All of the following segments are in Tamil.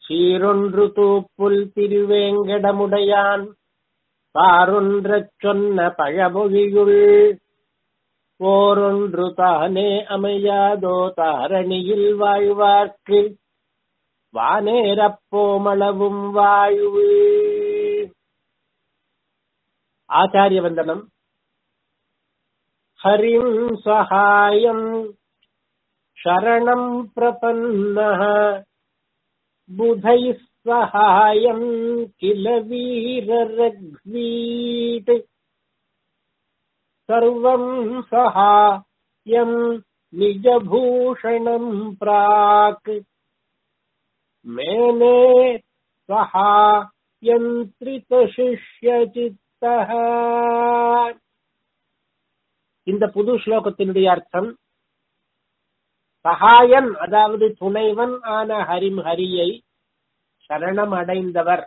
சீரொன்று தூப்புல் திருவேங்கடமுடையான் பாரொன்றச் சொன்ன பழமொழியுள் ஓரொன்று தானே அமையாதோ தாரணியில் வாழ்வார்க்கு வானேரப்போமளவும் வாழ்வு ஆச்சாரிய வந்தனம் ஹரிம் சகாயம் शरणम् प्रपन्नः बुधैः सहायम् किल वीररघ्वीट् सर्वम् सहायम् निजभूषणम् प्राक् मेने சகாயந்திரிதசிஷ்யசித்தः இந்த புது ஸ்லோகத்தினுடைய அர்த்தம் சகாயன் அதாவது துணைவன் ஆன ஹரிம் ஹரியை சரணம் அடைந்தவர்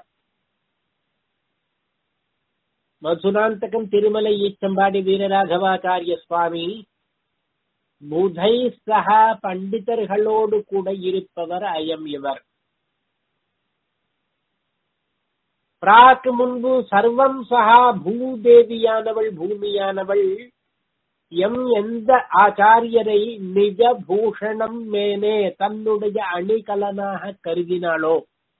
மதுராந்தகம் திருமலை ஈச்சம்பாடி வீரராகவாச்சாரிய சுவாமி புதை சகா பண்டிதர்களோடு கூட இருப்பவர் அயம் இவர் பிராக்கு முன்பு சர்வம் சகா பூதேவியானவள் பூமியானவள் எம் எந்த ஆச்சாரியரை நிஜ பூஷணம் மேனே தன்னுடைய அணிகலனாக கருதினாளோ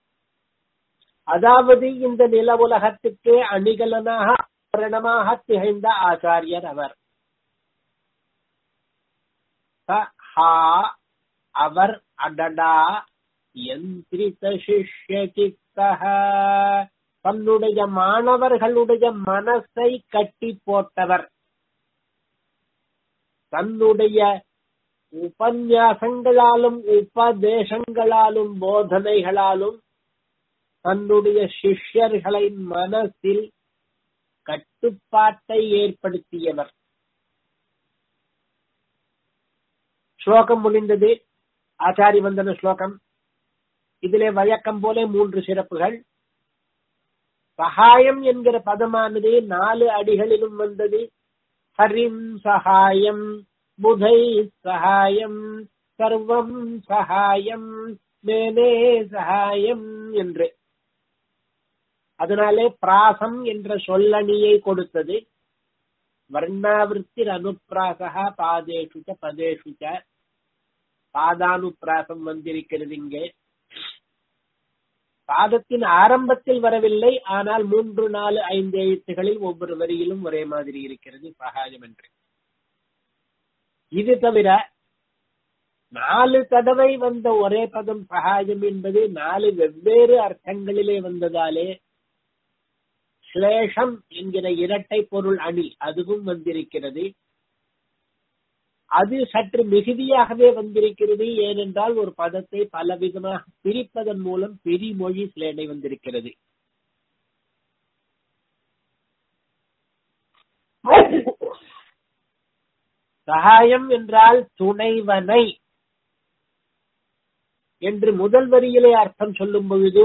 அதாவது இந்த நில உலகத்துக்கே அணிகலனாக ஆபரணமாக திகழ்ந்த ஆச்சாரியர் அவர் அவர் அடடா யந்திரித சிஷ்ய தன்னுடைய மாணவர்களுடைய மனசை கட்டி போட்டவர் தன்னுடைய உபன்யாசங்களாலும் உபதேசங்களாலும் போதனைகளாலும் தன்னுடைய சிஷ்யர்களின் மனசில் கட்டுப்பாட்டை ஏற்படுத்தியவர் ஸ்லோகம் முடிந்தது ஆச்சாரி வந்தன ஸ்லோகம் இதிலே வழக்கம் போல மூன்று சிறப்புகள் சகாயம் என்கிற பதமானது நாலு அடிகளிலும் வந்தது ஹரிம் சகாயம் புதை சகாயம் சர்வம் சகாயம் மேனே சகாயம் என்று அதனாலே பிராசம் என்ற சொல்லணியை கொடுத்தது வர்ணாவிருத்தி அனுப்பிராசகா பாதேஷுச்ச பதேஷுச்ச பாதானுப்பிராசம் வந்திருக்கிறது இங்கே பாதத்தின் ஆரம்பத்தில் வரவில்லை ஆனால் மூன்று நாலு ஐந்து எழுத்துகளில் ஒவ்வொரு வரியிலும் ஒரே மாதிரி இருக்கிறது சகாயம் என்று இது தவிர நாலு தடவை வந்த ஒரே பதம் சகாயம் என்பது நாலு வெவ்வேறு அர்த்தங்களிலே வந்ததாலே ஸ்லேஷம் என்கிற இரட்டை பொருள் அணி அதுவும் வந்திருக்கிறது அது சற்று மிகுதியாகவே வந்திருக்கிறது ஏனென்றால் ஒரு பதத்தை பலவிதமாக பிரிப்பதன் மூலம் பிரிமொழி சிலேடை வந்திருக்கிறது சகாயம் என்றால் துணைவனை என்று முதல் வரியிலே அர்த்தம் சொல்லும் பொழுது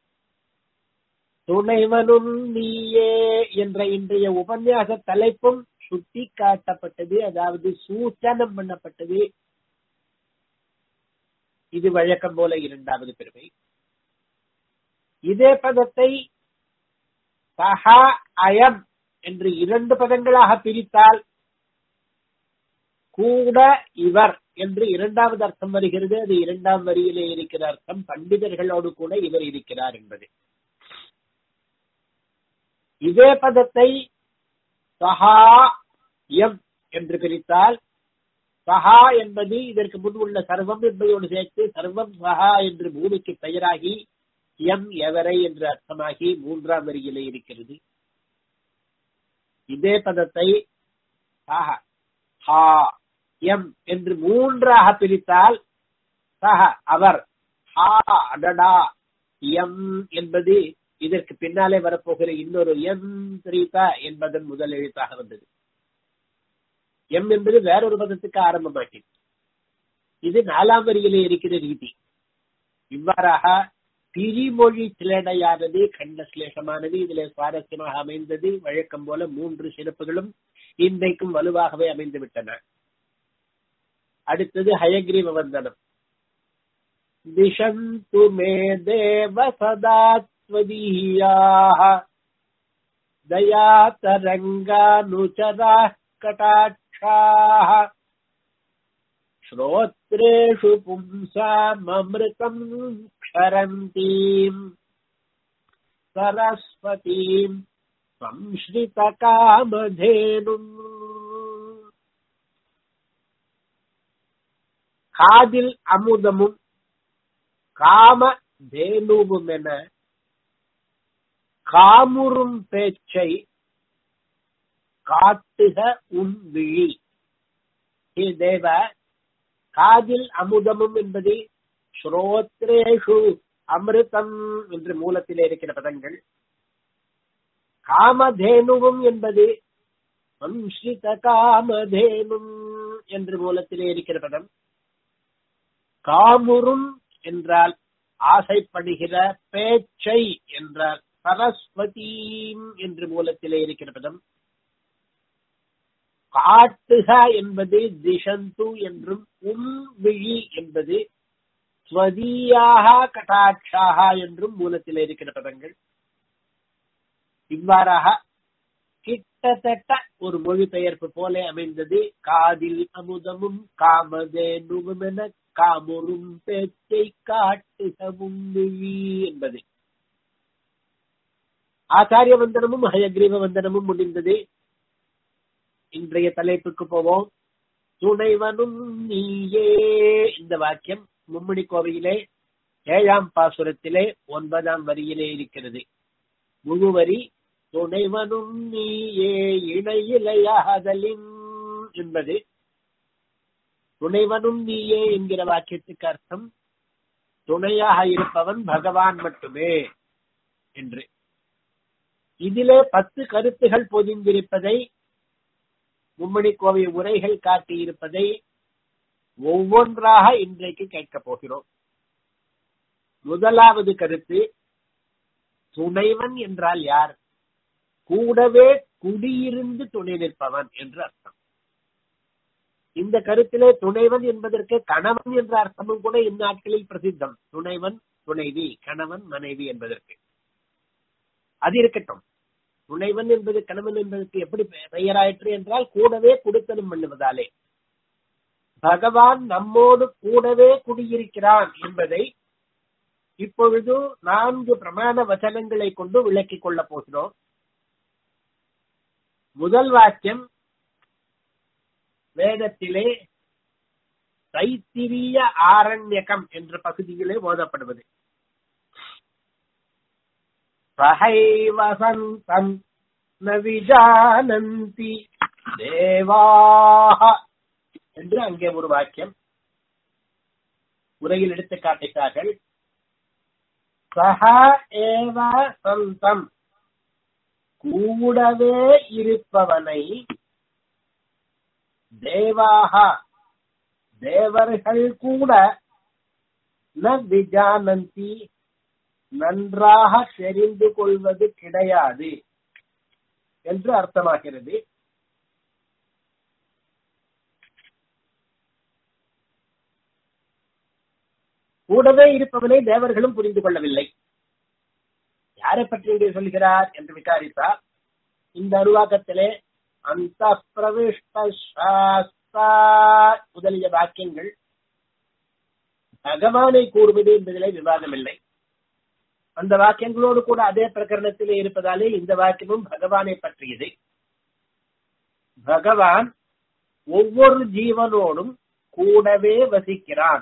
துணைவனும் நீயே என்ற இன்றைய உபன்யாச தலைப்பும் சுட்டி காட்டப்பட்டது அதாவது சூச்சனம் பண்ணப்பட்டது இது வழக்கம் போல இரண்டாவது பெருமை இதே பதத்தை சஹா அயம் என்று இரண்டு பதங்களாக பிரித்தால் கூட இவர் என்று இரண்டாவது அர்த்தம் வருகிறது அது இரண்டாம் வரியிலே இருக்கிற அர்த்தம் பண்டிதர்களோடு கூட இவர் இருக்கிறார் என்பது இதே பதத்தை சஹா எம் என்று பிரித்தால் சஹா என்பது இதற்கு முன் உள்ள சர்வம் என்பதோடு சேர்த்து சர்வம் சஹா என்று பூமிக்கு பெயராகி எம் எவரை என்று அர்த்தமாகி மூன்றாம் வரியிலே இருக்கிறது இதே பதத்தை சஹ ஹா எம் என்று மூன்றாக பிரித்தால் சஹ அவர் ஹா அடடா எம் என்பது இதற்கு பின்னாலே வரப்போகிற இன்னொரு எம் திரிதா என்பதன் முதல் எழுத்தாக வந்தது எம் என்பது வேறொரு பதத்துக்கு ஆரம்பமாகி இது நாலாம் வரியிலே இருக்கிற ரீதி இவ்வாறாக பிரிமொழி சிலடையானது கண்ட சிலேஷமானது இதிலே சுவாரஸ்யமாக அமைந்தது வழக்கம் போல மூன்று சிறப்புகளும் இன்றைக்கும் வலுவாகவே அமைந்து விட்டன அடுத்தது ஹயக்ரீவ வந்தனம் दिशन्तु मे देव सदा त्वदीयाः दयातरङ्गानुचराः कटाक्षाः श्रोत्रेषु पुंसाममृतम् क्षरन्तीम् सरस्वतीम् संश्रितकामधेनुम् காதில் அமுதமும் காம தேனுவும் என காமுறும் பேச்சை காட்டுக உன் விழி ஹே தேவ காதில் அமுதமும் என்பது ஸ்ரோத்ரேஷு அமிர்தம் என்று மூலத்திலே இருக்கிற பதங்கள் காமதேனுவும் என்பது வம்சித காமதேனும் என்று மூலத்திலே இருக்கிற பதம் காமுறும் என்றால் ஆசைப்படுகிற பேச்சை என்றால் சரஸ்வதீம் என்று மூலத்திலே இருக்கிற பதம் காட்டுக என்பது திசந்து என்றும் உம் விழி என்பது ஸ்வதீயாக கட்டாட்சாக என்றும் மூலத்தில் இருக்கிற பதங்கள் இவ்வாறாக கிட்டத்தட்ட ஒரு மொழிபெயர்ப்பு போல அமைந்தது காதில் அமுதமும் காமதேனுவும் என காமுறும் பேச்சை காட்டுகவும் விழி என்பது ஆச்சாரிய வந்தனமும் ஹயக்ரீவ வந்தனமும் முடிந்தது இன்றைய தலைப்புக்கு போவோம் துணைவனும் நீயே இந்த வாக்கியம் மும்மணி கோவையிலே ஏழாம் பாசுரத்திலே ஒன்பதாம் வரியிலே இருக்கிறது முழு வரி துணைவனும் நீயே இணையிலையாதலின் என்பது துணைவனும் நீயே என்கிற வாக்கியத்துக்கு அர்த்தம் துணையாக இருப்பவன் பகவான் மட்டுமே என்று இதிலே பத்து கருத்துகள் பொதிந்திருப்பதை மும்மணி கோவை உரைகள் காட்டியிருப்பதை ஒவ்வொன்றாக இன்றைக்கு கேட்கப் போகிறோம் முதலாவது கருத்து துணைவன் என்றால் யார் கூடவே குடியிருந்து துணை நிற்பவன் என்று அர்த்தம் இந்த கருத்திலே துணைவன் என்பதற்கு கணவன் என்ற அர்த்தமும் கூட இந்நாட்களில் பிரசித்தம் துணைவன் துணைவி கணவன் மனைவி என்பதற்கு அது இருக்கட்டும் துணைவன் என்பது கணவன் என்பதற்கு எப்படி பெயராயிற்று என்றால் கூடவே குடுத்தனம் பண்ணுவதாலே பகவான் நம்மோடு கூடவே குடியிருக்கிறான் என்பதை இப்பொழுது நான்கு பிரமாண வசனங்களை கொண்டு விளக்கிக் கொள்ளப் போகிறோம் முதல் வாக்கியம் வேதத்திலே தைத்திரிய ஆரண்யகம் என்ற பகுதியிலே ஓதப்படுவது சஹைவசந்தம் ந விஜானந்தி தேவாக என்று அங்கே ஒரு வாக்கியம் உரையில் எடுத்து காட்டுகிறார்கள் சஹ ஏவ சந்தம் கூடவே இருப்பவனை தேவாக தேவர்கள் கூட ந விஜானந்தி நன்றாக தெரிந்து கொள்வது கிடையாது என்று அர்த்தமாகிறது கூடவே இருப்பவனை தேவர்களும் புரிந்து கொள்ளவில்லை யாரை பற்றி இங்கே சொல்கிறார் என்று விசாரித்தார் இந்த அருவாக்கத்திலே அந்த பிரவிஷ்ட முதலிய வாக்கியங்கள் பகவானை கூறுவது என்பதிலே விவாதமில்லை அந்த வாக்கியங்களோடு கூட அதே பிரகரணத்திலே இருப்பதாலே இந்த வாக்கியமும் பகவானை பற்றியது பகவான் ஒவ்வொரு ஜீவனோடும் கூடவே வசிக்கிறான்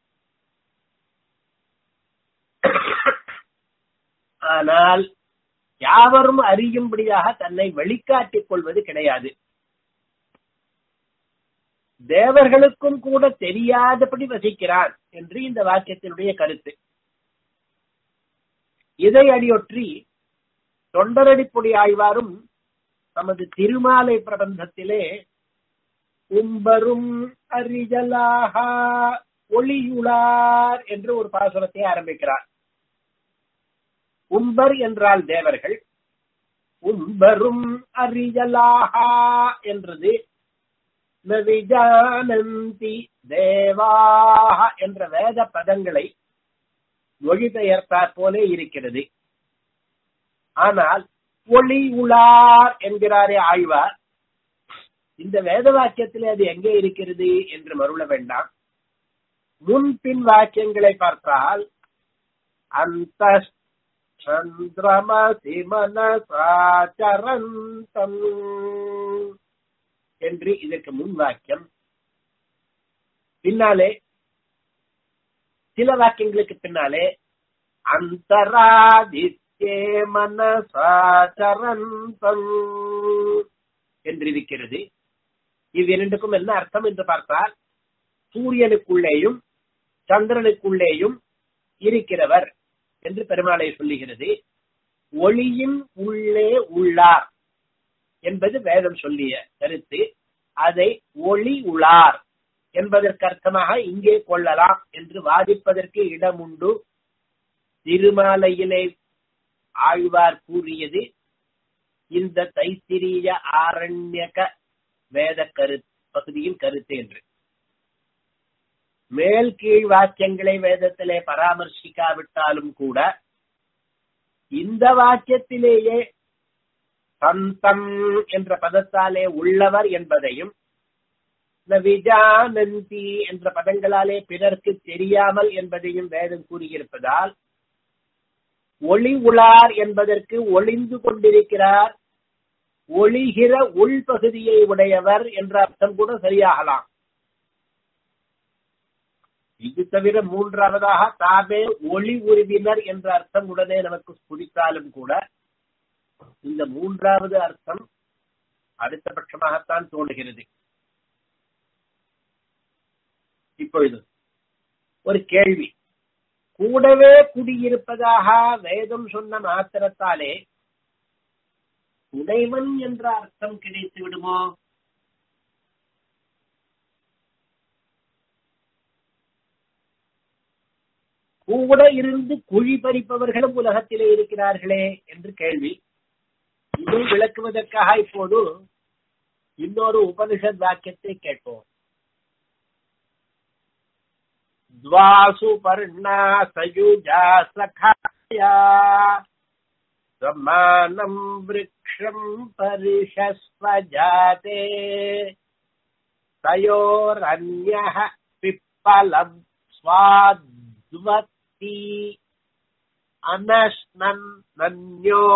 ஆனால் யாவரும் அறியும்படியாக தன்னை வெளிக்காட்டிக் கொள்வது கிடையாது தேவர்களுக்கும் கூட தெரியாதபடி வசிக்கிறான் என்று இந்த வாக்கியத்தினுடைய கருத்து இதை அடியொற்றி தொண்டரடிப்பொடி ஆய்வாரும் நமது திருமாலை பிரபந்தத்திலே உம்பரும் அரிஜலாக ஒளியுளார் என்று ஒரு பாசுரத்தை ஆரம்பிக்கிறார் உம்பர் என்றால் தேவர்கள் உம்பரும் அரியலாகா என்றது நவிஜானந்தி தேவாக என்ற வேத பதங்களை மொழிபெயர்த்தாற் போலே இருக்கிறது ஆனால் ஒளி உளார் என்கிறாரே ஆழ்வார் இந்த வேத வாக்கியத்திலே அது எங்கே இருக்கிறது என்று மருள வேண்டாம் முன்பின் வாக்கியங்களை பார்த்தால் அந்த சந்திரமசி மனசாச்சரந்தம் என்று இதற்கு முன் வாக்கியம் பின்னாலே சில வாக்கியங்களுக்கு பின்னாலே அந்தராதித்யே மனசாச்சரந்தம் என்று இருக்கிறது இவ்விரண்டுக்கும் என்ன அர்த்தம் என்று பார்த்தால் சூரியனுக்குள்ளேயும் சந்திரனுக்குள்ளேயும் இருக்கிறவர் என்று பெருமாளை சொல்லுகிறது ஒளியின் உள்ளே உள்ளார் என்பது வேதம் சொல்லிய கருத்து அதை ஒளி உளார் என்பதற்கு அர்த்தமாக இங்கே கொள்ளலாம் என்று வாதிப்பதற்கு இடம் உண்டு திருமாலையிலே ஆழ்வார் கூறியது இந்த தைத்திரிய ஆரண்யக வேத கரு பகுதியின் கருத்து என்று மேல் கீழ் வாக்கியங்களை வேதத்திலே பராமர்சிக்காவிட்டாலும் கூட இந்த வாக்கியத்திலேயே சந்தம் என்ற பதத்தாலே உள்ளவர் என்பதையும் விஜானந்தி என்ற பதங்களாலே பிறர்க்கு தெரியாமல் என்பதையும் வேதம் கூறியிருப்பதால் ஒளி உளார் என்பதற்கு ஒளிந்து கொண்டிருக்கிறார் ஒளிகிற உள்பகுதியை உடையவர் என்ற அர்த்தம் கூட சரியாகலாம் இது தவிர மூன்றாவதாக தாமே ஒளி உருவினர் என்ற அர்த்தம் உடனே நமக்கு புரித்தாலும் கூட இந்த மூன்றாவது அர்த்தம் அடுத்தபட்சமாகத்தான் தோன்றுகிறது இப்பொழுது ஒரு கேள்வி கூடவே குடியிருப்பதாக வேதம் சொன்ன மாத்திரத்தாலே உடைவன் என்ற அர்த்தம் கிடைத்து விடுமோ கூட இருந்து குழி பறிப்பவர்களும் உலகத்திலே இருக்கிறார்களே என்று கேள்வி இதை விளக்குவதற்காக இப்போது இன்னொரு உபனிஷத் வாக்கியத்தை கேட்போம் द्वासु पर्णा सयुजा सखाया समानम् वृक्षम् परिषस्व जाते तयोरन्यः पिप्पलम् स्वाद्वती अनश्नन् नन्यो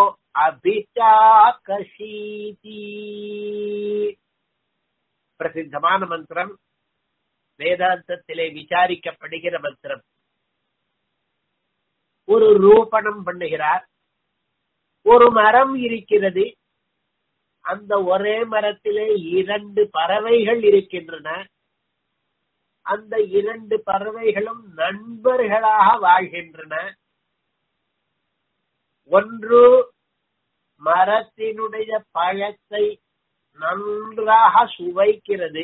अभिचाकशीति பிரசித்தமான மந்திரம் வேதாந்தத்திலே விசாரிக்கப்படுகிற மந்திரம் ஒரு ரூபணம் பண்ணுகிறார் ஒரு மரம் இருக்கிறது அந்த ஒரே மரத்திலே இரண்டு பறவைகள் இருக்கின்றன அந்த இரண்டு பறவைகளும் நண்பர்களாக வாழ்கின்றன ஒன்று மரத்தினுடைய பழத்தை நன்றாக சுவைக்கிறது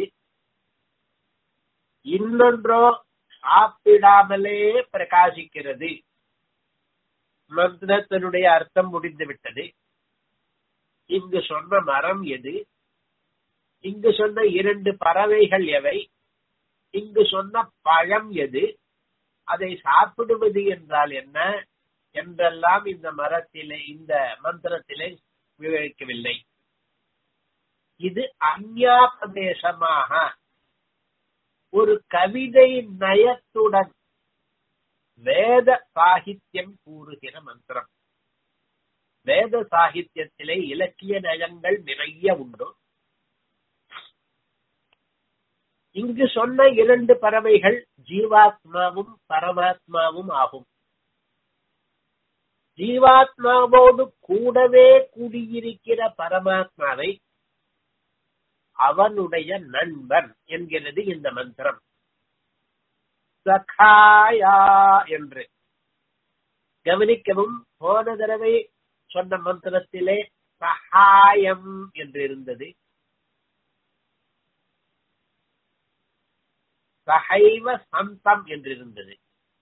இன்னொன்றோ சாப்பிடாமலே பிரகாசிக்கிறது மந்திரத்தினுடைய அர்த்தம் முடிந்து விட்டது இங்கு சொன்ன மரம் எது இங்கு சொன்ன இரண்டு பறவைகள் எவை இங்கு சொன்ன பழம் எது அதை சாப்பிடுவது என்றால் என்ன என்றெல்லாம் இந்த மரத்திலே இந்த மந்திரத்திலே விவரிக்கவில்லை இது அந்யாபதேசமாக ஒரு கவிதை நயத்துடன் வேத சாகித்யம் கூறுகிற மந்திரம் வேத சாகித்யத்திலே இலக்கிய நயங்கள் நிறைய உண்டு இங்கு சொன்ன இரண்டு பறவைகள் ஜீவாத்மாவும் பரமாத்மாவும் ஆகும் ஜீவாத்மாவோடு கூடவே கூடியிருக்கிற பரமாத்மாவை அவனுடைய நண்பன் என்கிறது இந்த மந்திரம் சகாயா என்று கவனிக்கவும் போன தடவை சொன்ன மந்திரத்திலே சகாயம் என்று இருந்தது சகைவ சந்தம் என்றிருந்தது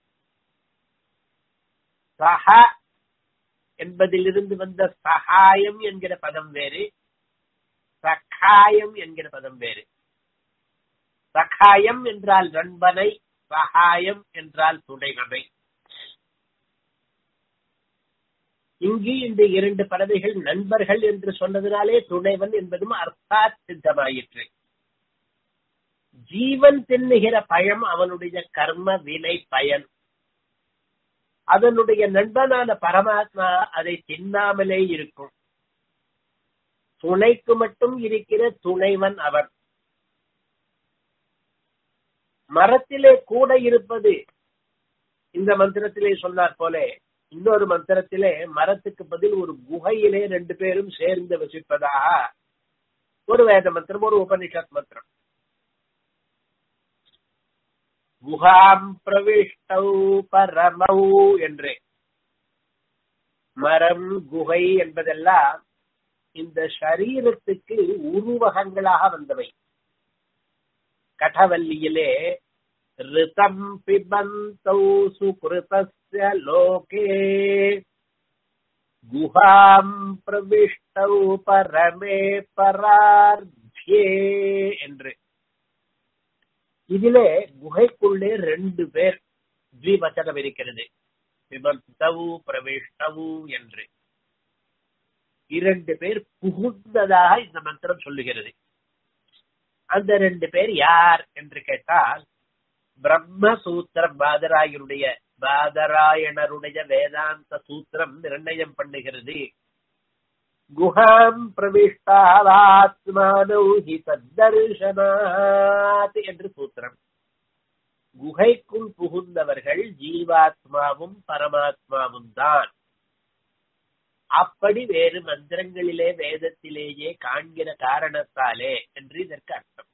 சக என்பதிலிருந்து வந்த சகாயம் என்கிற பதம் வேறு சகாயம் என்கிற பதம் வேறு சகாயம் என்றால் நண்பனை சகாயம் என்றால் துணைவனை இங்கு இந்த இரண்டு பறவைகள் நண்பர்கள் என்று சொன்னதினாலே துணைவன் என்பதும் அர்த்தாத் சித்தமாயிற்று ஜீவன் தின்னுகிற பழம் அவனுடைய கர்ம வினை பயன் அதனுடைய நண்பனான பரமாத்மா அதை தின்னாமலே இருக்கும் துணைக்கு மட்டும் இருக்கிற துணைவன் அவர் மரத்திலே கூட இருப்பது இந்த மந்திரத்திலே சொன்னார் போல இன்னொரு மந்திரத்திலே மரத்துக்கு பதில் ஒரு குகையிலே ரெண்டு பேரும் சேர்ந்து வசிப்பதாக ஒரு வேத மந்திரம் ஒரு உபனிஷத் மந்திரம் குஹாம் பிரவிஷ்டௌ பரமௌ என்று மரம் குகை என்பதெல்லாம் இந்த சரீரத்துக்கு உருவகங்களாக வந்தவை கடவல்லியிலே ரிதம் பிபந்தௌ சுகிருதஸ்ய லோகே குஹாம் பிரவிஷ்டௌ பரமே பரார்த்தியே என்று இதிலே குகைக்குள்ளே ரெண்டு பேர் த்விவச்சனம் இருக்கிறது பிபந்தவு பிரவிஷ்டவு என்று இரண்டு பேர் புகுந்ததாக இந்த மந்திரம் சொல்லுகிறது அந்த ரெண்டு பேர் யார் என்று கேட்டால் பிரம்மசூத்திர பாதராயனுடைய பாதராயணருடைய வேதாந்த சூத்திரம் நிர்ணயம் பண்ணுகிறது குஹாம் பிரவிஷ்டாவாத்மானௌ ஹி தத்தர்ஷனாத் என்று சூத்திரம் குகைக்குள் புகுந்தவர்கள் ஜீவாத்மாவும் பரமாத்மாவும் தான் அப்படி வேறு மந்திரங்களிலே வேதத்திலேயே காண்கிற காரணத்தாலே என்று இதற்கு அர்த்தம்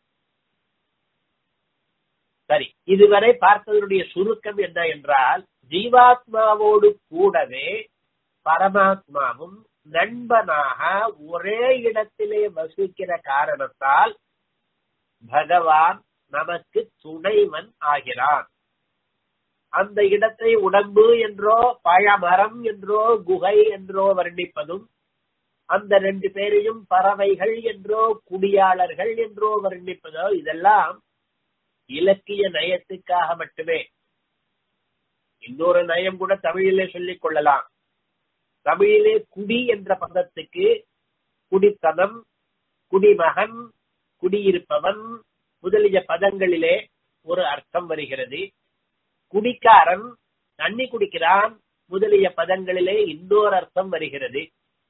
சரி இதுவரை பார்த்ததனுடைய சுருக்கம் என்ன என்றால் ஜீவாத்மாவோடு கூடவே பரமாத்மாவும் நண்பனாக ஒரே இடத்திலே வசிக்கிற காரணத்தால் பகவான் நமக்கு துணைவன் ஆகிறான் அந்த இடத்தை உடம்பு என்றோ பழமரம் என்றோ குகை என்றோ வர்ணிப்பதும் அந்த ரெண்டு பேரையும் பறவைகள் என்றோ குடியாளர்கள் என்றோ வர்ணிப்பதோ இதெல்லாம் இலக்கிய நயத்துக்காக மட்டுமே இன்னொரு நயம் கூட தமிழிலே சொல்லிக் கொள்ளலாம் தமிழிலே குடி என்ற பதத்துக்கு குடித்தனம் குடிமகன் குடியிருப்பவன் முதலிய பதங்களிலே ஒரு அர்த்தம் வருகிறது குடிக்காரன் தண்ணி குடிக்கிறான் முதலிய பதங்களிலே இன்னொரு அர்த்தம் வருகிறது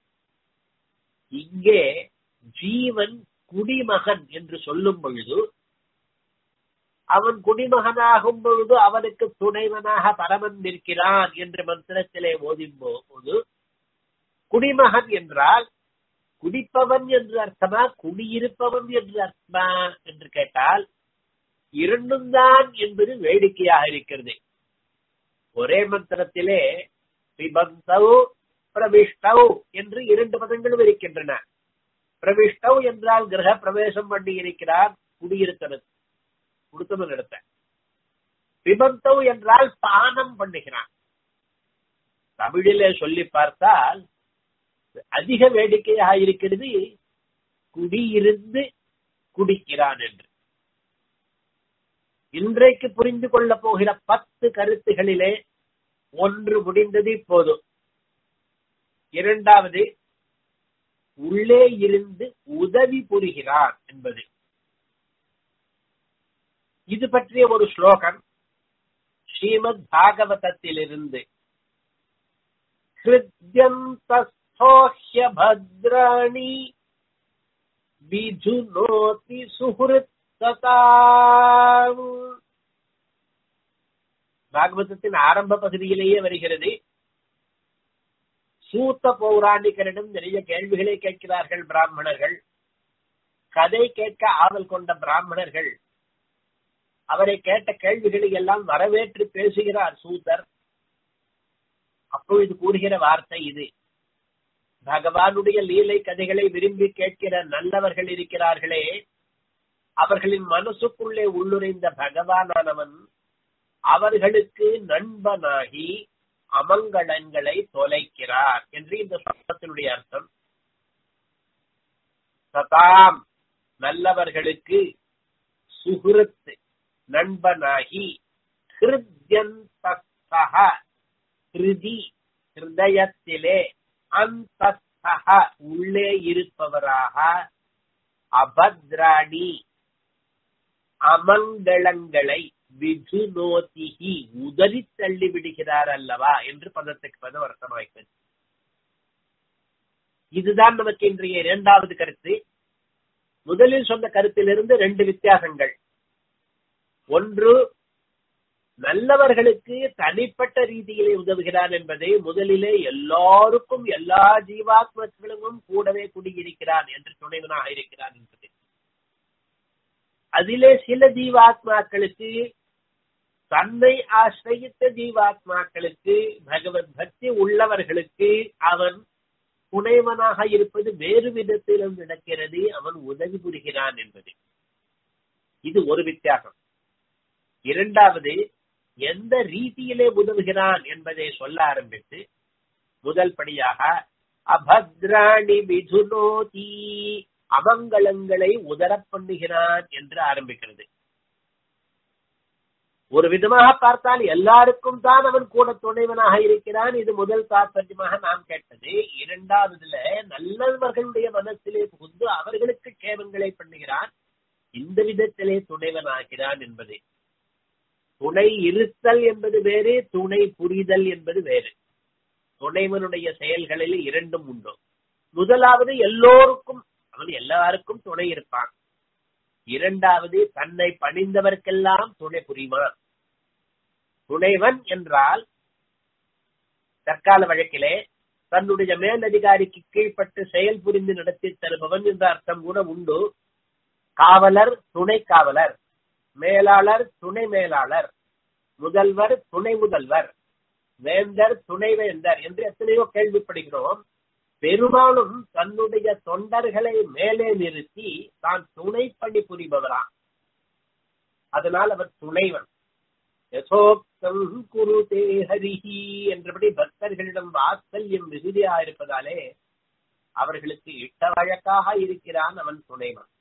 இங்கே ஜீவன் குடிமகன் என்று சொல்லும் பொழுது அவன் குடிமகனாகும் பொழுது அவனுக்கு துணைவனாக பரமன் நிற்கிறான் என்று மந்திரத்திலே ஓதும் போது குடிமகன் என்றால் குடிப்பவன் என்று அர்த்தமா குடியிருப்பவன் என்று அர்த்தமா என்று கேட்டால் இரண்டும் தான் என்பது வேடிக்கையாக இருக்கிறது ஒரே மந்திரத்திலே பிபந்தவ் பிரவிஷ்டவ் என்று இரண்டு பதங்களும் இருக்கின்றன பிரவிஷ்டவ் என்றால் கிரக பிரவேசம் பண்ணி இருக்கிறார் குடியிருக்கிறது கொடுத்தவன் இடத்த பிபந்தவ் என்றால் பானம் பண்ணுகிறான் தமிழிலே சொல்லி பார்த்தால் அதிக வேடிக்கையாக இருக்கிறது குடியிருந்து குடிக்கிறான் என்று இன்றைக்கு புரிந்து கொள்ள போகிற பத்து கருத்துகளிலே ஒன்று முடிந்தது இப்போது இரண்டாவது உள்ளே இருந்து உதவி புரிகிறான் என்பது இது பற்றிய ஒரு ஸ்லோகம் ஸ்ரீமத் பாகவதத்திலிருந்து ஹிருத்யந்தஸ்தோஹ்ய பத்ராணி விஜுனோதி சுஹிருத் பாகவதத்தின் ஆரம்ப பகுதியிலேயே வருகிறது சூத்த பௌராணிகரிடம் நிறைய கேள்விகளை கேட்கிறார்கள் பிராமணர்கள் கதை கேட்க ஆவல் கொண்ட பிராமணர்கள் அவரை கேட்ட கேள்விகளை எல்லாம் வரவேற்று பேசுகிறார் சூத்தர் அப்பொழுது கூறுகிற வார்த்தை இது பகவானுடைய லீலை கதைகளை விரும்பி கேட்கிற நல்லவர்கள் இருக்கிறார்களே அவர்களின் மனசுக்குள்ளே உள்ளுரைந்த பகவானானவன் அவர்களுக்கு நண்பனாகி அமங்கலங்களை தொலைக்கிறார் என்று இந்த சட்டத்தினுடைய அர்த்தம் சதாம் நல்லவர்களுக்கு சுகிருத் நண்பனாகி ஹிருத்யந்தஸ்தக ஹிருதி ஹிருதயத்திலே அந்த உள்ளே இருப்பவராக அபத்ராணி அமங்கலங்களை விதுநோதிகி உதறி தள்ளி விடுகிறார் அல்லவா என்று பதத்துக்கு பதம் அர்த்தமாய்க்கிறது இதுதான் நமக்கு இன்றைய இரண்டாவது கருத்து முதலில் சொன்ன கருத்திலிருந்து ரெண்டு வித்தியாசங்கள் ஒன்று நல்லவர்களுக்கு தனிப்பட்ட ரீதியிலே உதவுகிறான் என்பதை முதலிலே எல்லாருக்கும் எல்லா ஜீவாத்மர்களும் கூடவே குடியிருக்கிறான் என்று துணைவனாக இருக்கிறான் என்பது அதிலே சில ஜீவாத்மாக்களுக்கு தன்னை ஆசிரியித்த ஜீவாத்மாக்களுக்கு பகவத் பக்தி உள்ளவர்களுக்கு அவன் துணைவனாக இருப்பது வேறு விதத்திலும் நடக்கிறது அவன் உதவி புரிகிறான் என்பது இது ஒரு வித்தியாசம் இரண்டாவது எந்த ரீதியிலே உதவுகிறான் என்பதை சொல்ல ஆரம்பித்து முதல் படியாக அபத்ராணி விதுனோதி அமங்கலங்களை உதரப் பண்ணுகிறான் என்று ஆரம்பிக்கிறது ஒரு விதமாக பார்த்தால் எல்லாருக்கும் தான் அவன் கூட துணைவனாக இருக்கிறான் இது முதல் தாற்பயமாக நாம் கேட்டது இரண்டாவதுல நல்லவர்களுடைய மனசிலே புகுந்து அவர்களுக்கு கேமங்களை பண்ணுகிறான் இந்த விதத்திலே துணைவனாகிறான் என்பது துணை இருத்தல் என்பது வேறு துணை புரிதல் என்பது வேறு துணைவனுடைய செயல்களில் இரண்டும் உண்டு முதலாவது எல்லோருக்கும் அவன் எல்லாருக்கும் துணை இருப்பான் இரண்டாவது தன்னை பணிந்தவர்க்கெல்லாம் துணை புரிவான் துணைவன் என்றால் தற்கால வழக்கிலே தன்னுடைய மேலதிகாரிக்கு கீழ்ப்பட்டு செயல் புரிந்து நடத்தி தருபவன் என்ற அர்த்தம் கூட உண்டு காவலர் துணை காவலர் மேலாளர் துணை மேலாளர் முதல்வர் துணை முதல்வர் வேந்தர் துணை வேந்தர் என்று எத்தனையோ கேள்விப்படுகிறோம் பெரும்பாலும் தன்னுடைய தொண்டர்களை மேலே நிறுத்தி தான் துணை பணி புரிபவரா அதனால் அவர் துணைவன் யசோக்தம் குரு ஹரிஹி என்றபடி பக்தர்களிடம் வாத்சல்யம் மிகுதியா இருப்பதாலே அவர்களுக்கு இட்ட வழக்காக இருக்கிறான் அவன் துணைவன்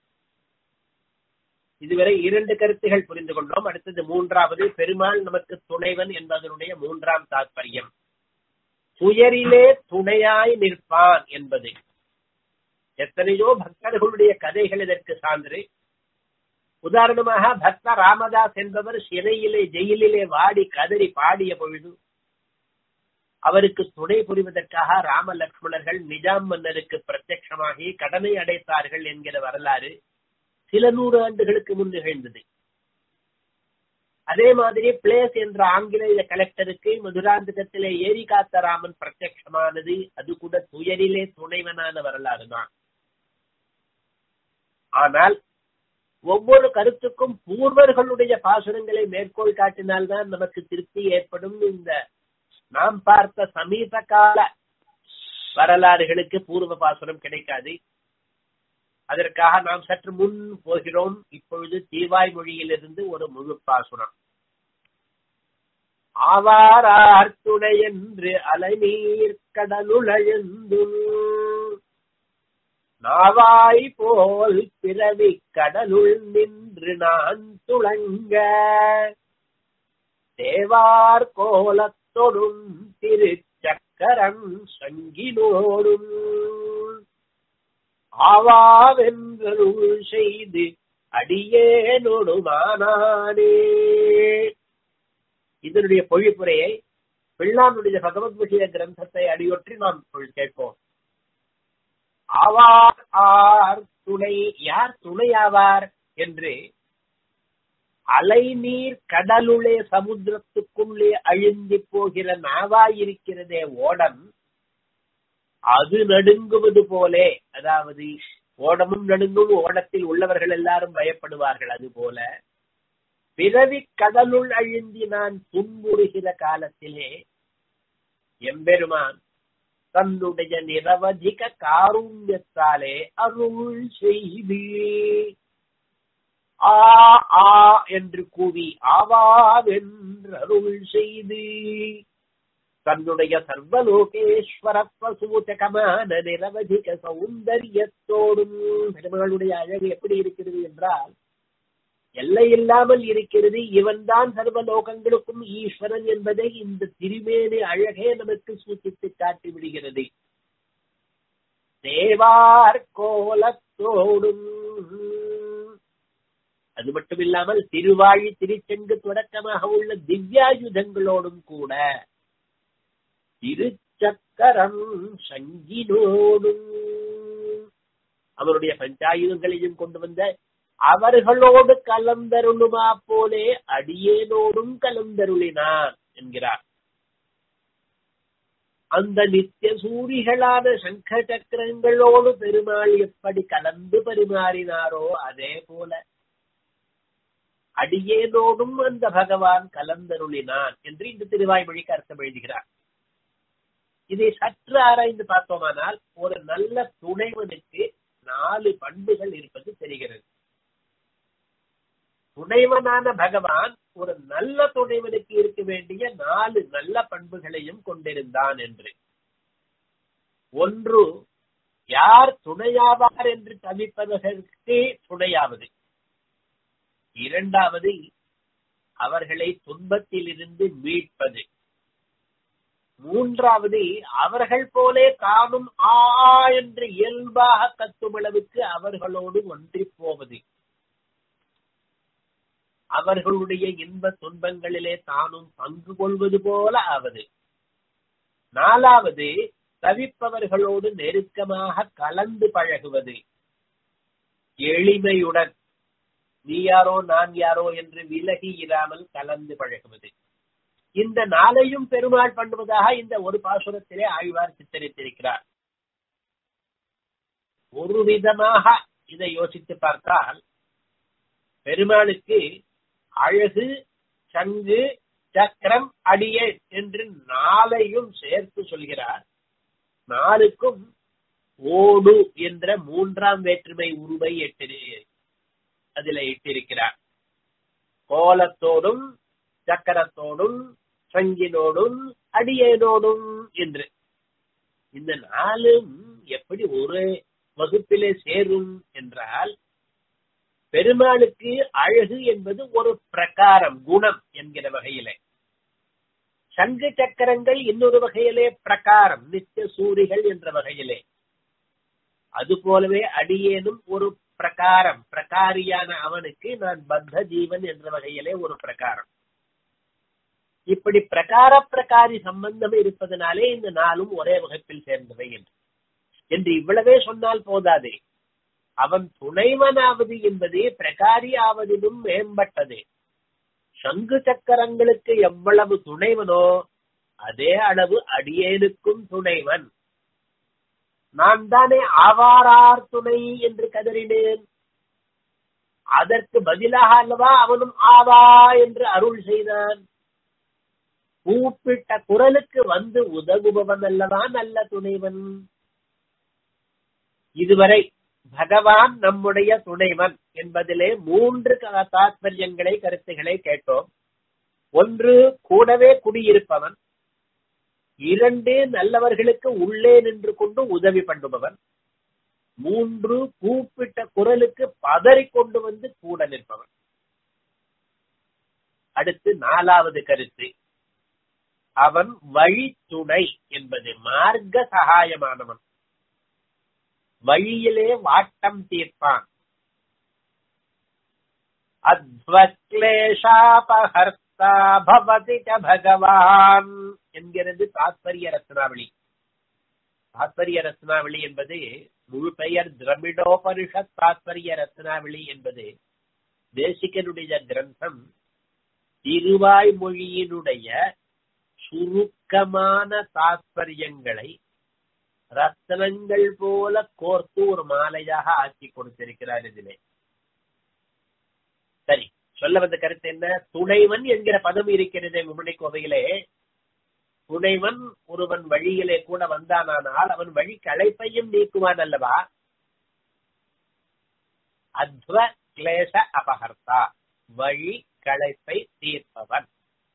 இதுவரை இரண்டு கருத்துகள் புரிந்து கொண்டோம் அடுத்தது மூன்றாவது பெருமாள் நமக்கு துணைவன் என்பதனுடைய மூன்றாம் தாற்பயம் துயரிலே துணையாய் நிற்பான் என்பது எத்தனையோ பக்தர்களுடைய கதைகள் இதற்கு சான்று உதாரணமாக பக்த ராமதாஸ் என்பவர் சிறையிலே ஜெயிலிலே வாடி கதறி பாடிய பொழுது அவருக்கு துணை புரிவதற்காக ராம லக்ஷ்மணர்கள் நிஜாம் மன்னருக்கு பிரத்யட்சமாகி கடனை அடைத்தார்கள் என்கிற வரலாறு சில நூறு ஆண்டுகளுக்கு முன் நிகழ்ந்தது அதே மாதிரி பிளேஸ் என்ற ஆங்கிலேய கலெக்டருக்கு மதுராந்தகத்திலே ஏரி காத்த ராமன் பிரத்யட்சமானது அது கூட துயரிலே துணைவனான வரலாறு தான் ஆனால் ஒவ்வொரு கருத்துக்கும் பூர்வர்களுடைய பாசுரங்களை மேற்கோள் காட்டினால்தான் நமக்கு திருப்தி ஏற்படும் இந்த நாம் பார்த்த சமீப கால வரலாறுகளுக்கு பூர்வ பாசுரம் கிடைக்காது அதற்காக நாம் சற்று முன் போகிறோம் இப்பொழுது தீவாய் மொழியிலிருந்து ஒரு முழு பாசுரம் ஆவாரார் துணை என்று அலைநீர் கடலுழந்து நாவாய் போல் பிறவி கடலுள் நின்று நான் துளங்க தேவார் கோலத்தொடும் திருச்சக்கரம் சங்கினோடும் ஆவாவென்றருள் செய்து அடியேனொடுமானானே இதனுடைய பொழிப்புரையை பிள்ளானுடைய பகவத் விஷய கிரந்தத்தை அடியொற்றி நாம் கேட்போம் ஆவார் ஆர் துணை யார் துணையாவார் என்று அலைநீர் கடலுளே சமுத்திரத்துக்குள்ளே அழிந்தி போகிற நாவாயிருக்கிறதே ஓடம் அது நடுங்குவது போலே அதாவது ஓடமும் நடுங்கும் ஓடத்தில் உள்ளவர்கள் எல்லாரும் பயப்படுவார்கள் அது போல பிறவி கடலுள் அழிந்தி நான் துன்புறுகிற காலத்திலே எம்பெருமான் தன்னுடைய நிரவதிக காருண்யத்தாலே அருள் செய்து ஆ ஆ என்று கூவி ஆவாவென்று அருள் செய்து தன்னுடைய சர்வலோகேஸ்வரத்வ சூச்சகமான நிரவதிக சௌந்தரியத்தோடும் பெருமகளுடைய அழகு எப்படி இருக்கிறது என்றால் எல்லை இல்லாமல் இருக்கிறது இவன்தான் சர்வ லோகங்களுக்கும் ஈஸ்வரன் என்பதை இந்த திருமேனி அழகே நமக்கு சூಚಿத்து காட்டி விடுகிறது தேவார் கோலத்தோடும் அது மட்டும் இல்லாமல் திருவாழி திருச்செங்கு தொடக்கமாக உள்ள திவ்யாயுதங்களோடும் கூட திருச்சக்கரம் சங்கினோடும் அவருடைய பஞ்சாயுதங்களையும் கொண்டு வந்த அவர்களோடு கலந்தருளுமா போலே அடியேனோடும் கலந்தருளினான் என்கிறார் அந்த நித்திய சூரிகளான சங்க சக்கரங்களோடு பெருமாள் எப்படி கலந்து பரிமாறினாரோ அதே போல அடியேனோடும் அந்த பகவான் கலந்தருளினான் என்று இந்த திருவாய்மொழிக்கு அர்த்தம் எழுதுகிறார் இதை சற்று ஆராய்ந்து பார்த்தோமானால் ஒரு நல்ல துணைவனுக்கு நாலு பண்புகள் இருப்பது தெரிகிறது துணைவனான பகவான் ஒரு நல்ல துணைவனுக்கு இருக்க வேண்டிய நாலு நல்ல பண்புகளையும் கொண்டிருந்தான் என்று ஒன்று யார் துணையாவார் என்று தவிப்பவர்களுக்கு துணையாவது இரண்டாவது அவர்களை துன்பத்திலிருந்து மீட்பது மூன்றாவது அவர்கள் போலே தானும் ஆ என்று இயல்பாக கத்தும் அளவுக்கு அவர்களோடு ஒன்றி போவது அவர்களுடைய இன்ப துன்பங்களிலே தானும் பங்கு கொள்வது போல ஆவது நாலாவது தவிப்பவர்களோடு நெருக்கமாக கலந்து பழகுவது எளிமையுடன் நீ யாரோ நான் யாரோ என்று விலகி இராமல் கலந்து பழகுவது இந்த நாளையும் பெருமாள் பண்ணுவதாக இந்த ஒரு பாசுரத்திலே ஆழ்வார் சித்தரித்திருக்கிறார் ஒரு விதமாக இதை யோசித்து பார்த்தால் பெருமாளுக்கு அழகு சங்கு சக்கரம் அடியே என்று நாளையும் சேர்த்து சொல்கிறார் நாளுக்கும் ஓடு என்ற மூன்றாம் வேற்றுமை உருவை எட்டு அதில் இட்டிருக்கிறார் கோலத்தோடும் சக்கரத்தோடும் சங்கினோடும் அடியேனோடும் என்று இந்த நாளும் எப்படி ஒரு வகுப்பிலே சேரும் என்றால் பெருமாளுக்கு அழகு என்பது ஒரு பிரகாரம் குணம் என்கிற வகையிலே சங்கு சக்கரங்கள் இன்னொரு வகையிலே பிரகாரம் நித்திய சூரிகள் என்ற வகையிலே அது போலவே அடியேனும் ஒரு பிரகாரம் பிரகாரியான அவனுக்கு நான் பத்த ஜீவன் என்ற வகையிலே ஒரு பிரகாரம் இப்படி பிரகார பிரகாரி சம்பந்தம் இருப்பதனாலே இந்த நாளும் ஒரே வகுப்பில் சேர்ந்தவை என்று என்று இவ்வளவே சொன்னால் போதாதே அவன் துணைவனாவது என்பதே பிரகாரி ஆவதிலும் மேம்பட்டது சங்கு சக்கரங்களுக்கு எவ்வளவு துணைவனோ அதே அளவு அடியேனுக்கும் துணைவன் நான் தானே ஆவாரார் துணை என்று கதறினேன் அதற்கு பதிலாக அல்லவா அவனும் ஆவா என்று அருள் செய்தான் கூப்பிட்ட குரலுக்கு வந்து உதவுபவன் அல்லவா நல்ல துணைவன் இதுவரை பகவான் நம்முடைய துணைவன் என்பதிலே மூன்று தாத்பரியங்களை கருத்துக்களை கேட்டோம் ஒன்று கூடவே குடியிருப்பவன் இரண்டு நல்லவர்களுக்கு உள்ளே நின்று கொண்டு உதவி பண்ணுபவன் மூன்று கூப்பிட்ட குரலுக்கு பதறி கொண்டு வந்து கூட நிற்பவன் அடுத்து நாலாவது கருத்து அவன் வழி துணை என்பது மார்க்க சகாயமானவன் வழியிலே வாட்டம் தீர்ப்பான் அத்வக்லேஷாபஹர்த்தா பவதி பகவான் என்கிறது தாத்பரிய ரத்னாவளி தாத்பரிய ரத்னாவளி என்பது முழு பெயர் திரமிடோபனிஷத் தாத்பரிய ரத்னாவளி என்பது தேசிகனுடைய கிரந்தம் திருவாய்மொழியினுடைய சுருக்கமான தாத்பரியங்களை ரத்தனங்கள் போல கோர்த்து ஒரு மாலையாக ஆக்கி கொடுத்திருக்கிறார் இதிலே சரி சொல்ல வந்த கருத்து என்ன துணைவன் என்கிற பதம் இருக்கிறதே மும்மணி கோவையிலே துணைவன் ஒருவன் வழியிலே கூட வந்தானால் அவன் வழி களைப்பையும் நீக்குவான் அல்லவா அத்வ கிளேச அபகர்த்தா வழி களைப்பை தீர்ப்பவன்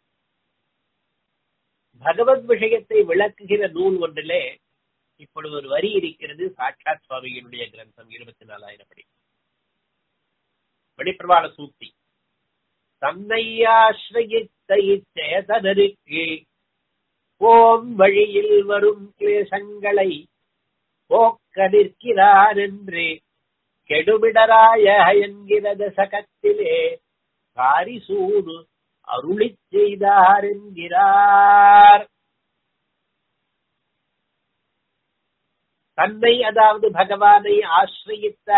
பகவத் விஷயத்தை விளக்குகிற நூல் ஒன்றிலே இப்பொழுது ஒரு வரி இருக்கிறது சாட்சாத் சுவாமியினுடைய கிரந்தம் இருபத்தி நாலாயிரம் படி வெளிப்பிரவாள சூக்தி தன்னை ஆசிரயித்த இச்சேதனருக்கு ஓம் வழியில் வரும் கிளேசங்களை போக்க நிற்கிறார் என்று கெடுமிடராய என்கிற தசகத்திலே காரிசூடு அருளிச் செய்தார் என்கிறார் தன்னை அதாவது பகவானை ஆசிரயித்த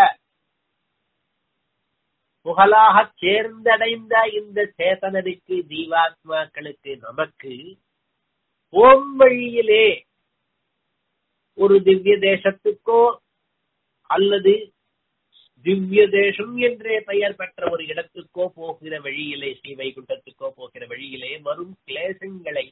புகழாக சேர்ந்தடைந்த இந்த சேதனருக்கு ஜீவாத்மாக்களுக்கு நமக்கு ஓம் வழியிலே ஒரு திவ்ய தேசத்துக்கோ அல்லது திவ்ய தேசம் என்றே பெயர் பெற்ற ஒரு இடத்துக்கோ போகிற வழியிலே ஸ்ரீ வைகுண்டத்துக்கோ போகிற வழியிலே வரும் கிளேசங்களை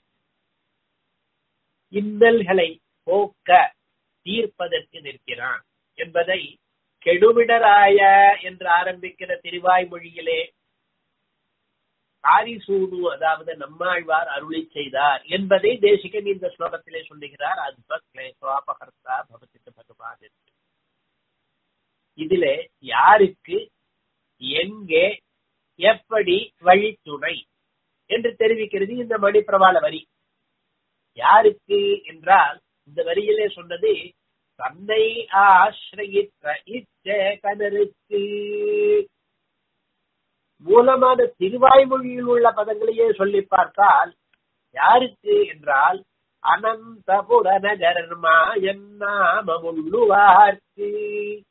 இன்னல்களை போக்க தீர்ப்பதற்கு நிற்கிறான் என்பதை கெடுமிடராய என்று ஆரம்பிக்கிற திருவாய்மொழியிலே காரிசூடு அதாவது நம்மாழ்வார் அருளி செய்தார் என்பதை தேசிகன் இந்த ஸ்லோகத்திலே சொல்லுகிறார் அத்ப கிளேசோபகர்த்தா பவசித்த பகவான் என்று இதிலே யாருக்கு எங்கே எப்படி வழித்துணை என்று தெரிவிக்கிறது இந்த மணிப்பிரவாள வரி யாருக்கு என்றால் இந்த வரியிலே சொன்னது தன்னை ஆசிரயித்த இச்சேகனருக்கு மூலமான திருவாய்மொழியில் உள்ள பதங்களையே சொல்லி பார்த்தால் யாருக்கு என்றால் அனந்தபுர நகர்மாயன் நாமமுள்ளுவார்க்கு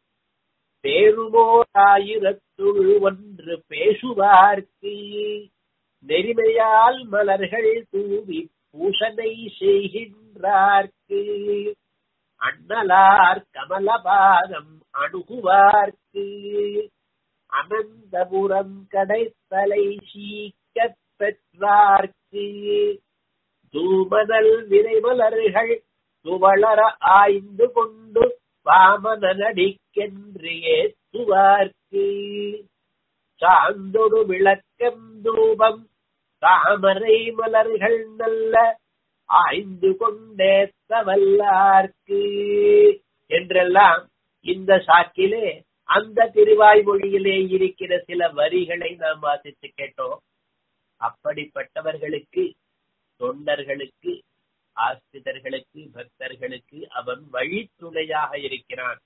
பேருமோராயிரத்துள் ஒன்று பேசுவார்க்கு நெறிமையால் மலர்கள் தூவி பூசனை செய்கின்றார்க்கு அண்ணலார் கமலபாதம் அணுகுவார்க்கு அனந்தபுரம் கடைத்தலை சீக்கப் பெற்றார்க்கு தூமனல் விரைமலர்கள் துவளர ஆய்ந்து கொண்டு வாமன நடிக்கென்று ஏத்துவார்க்கு சாந்தொடு விளக்கம் தூபம் தாமரை மலர்கள் நல்ல ஆய்ந்து கொண்டேத்த வல்லார்க்கு என்றெல்லாம் இந்த சாக்கிலே அந்த திருவாய்மொழியிலே இருக்கிற சில வரிகளை நாம் வாசித்து கேட்டோம் அப்படிப்பட்டவர்களுக்கு தொண்டர்களுக்கு ஆஸ்திதர்களுக்கு பக்தர்களுக்கு அவன் வழித்துணையாக இருக்கிறான்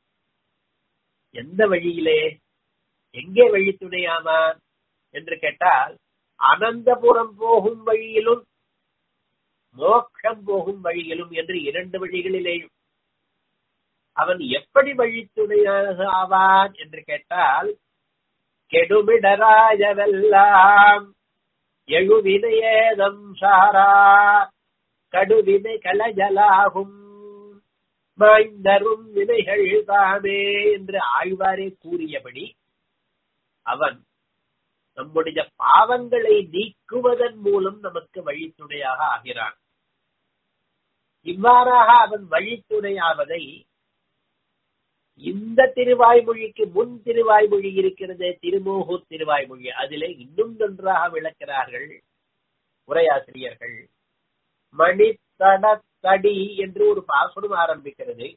எந்த வழியிலே எங்கே வழித்துணையாவான் என்று கேட்டால் அனந்தபுரம் போகும் வழியிலும் மோட்சம் போகும் வழியிலும் என்று இரண்டு வழிகளிலேயும் அவன் எப்படி வழித்துணையாக ஆவான் என்று கேட்டால் கெடுமிடராயவெல்லாம் எழுவினையேதம் சாரா கடுவினை கலஜலாகும் மாய்ந்தரும் வினைகள் தாமே என்று ஆழ்வாரே கூறியபடி அவன் நம்முடைய பாவங்களை நீக்குவதன் மூலம் நமக்கு வழித்துணையாக ஆகிறான் இவ்வாறாக அவன் வழித்துணையாவதை இந்த திருவாய்மொழிக்கு முன் திருவாய்மொழி இருக்கிறது திருமோகூர் திருவாய்மொழி அதிலே இன்னும் நன்றாக விளக்கிறார்கள் உரையாசிரியர்கள் மணித்தடத்தடி என்று ஒரு பாசுரம் ஆரம்பிக்கிறது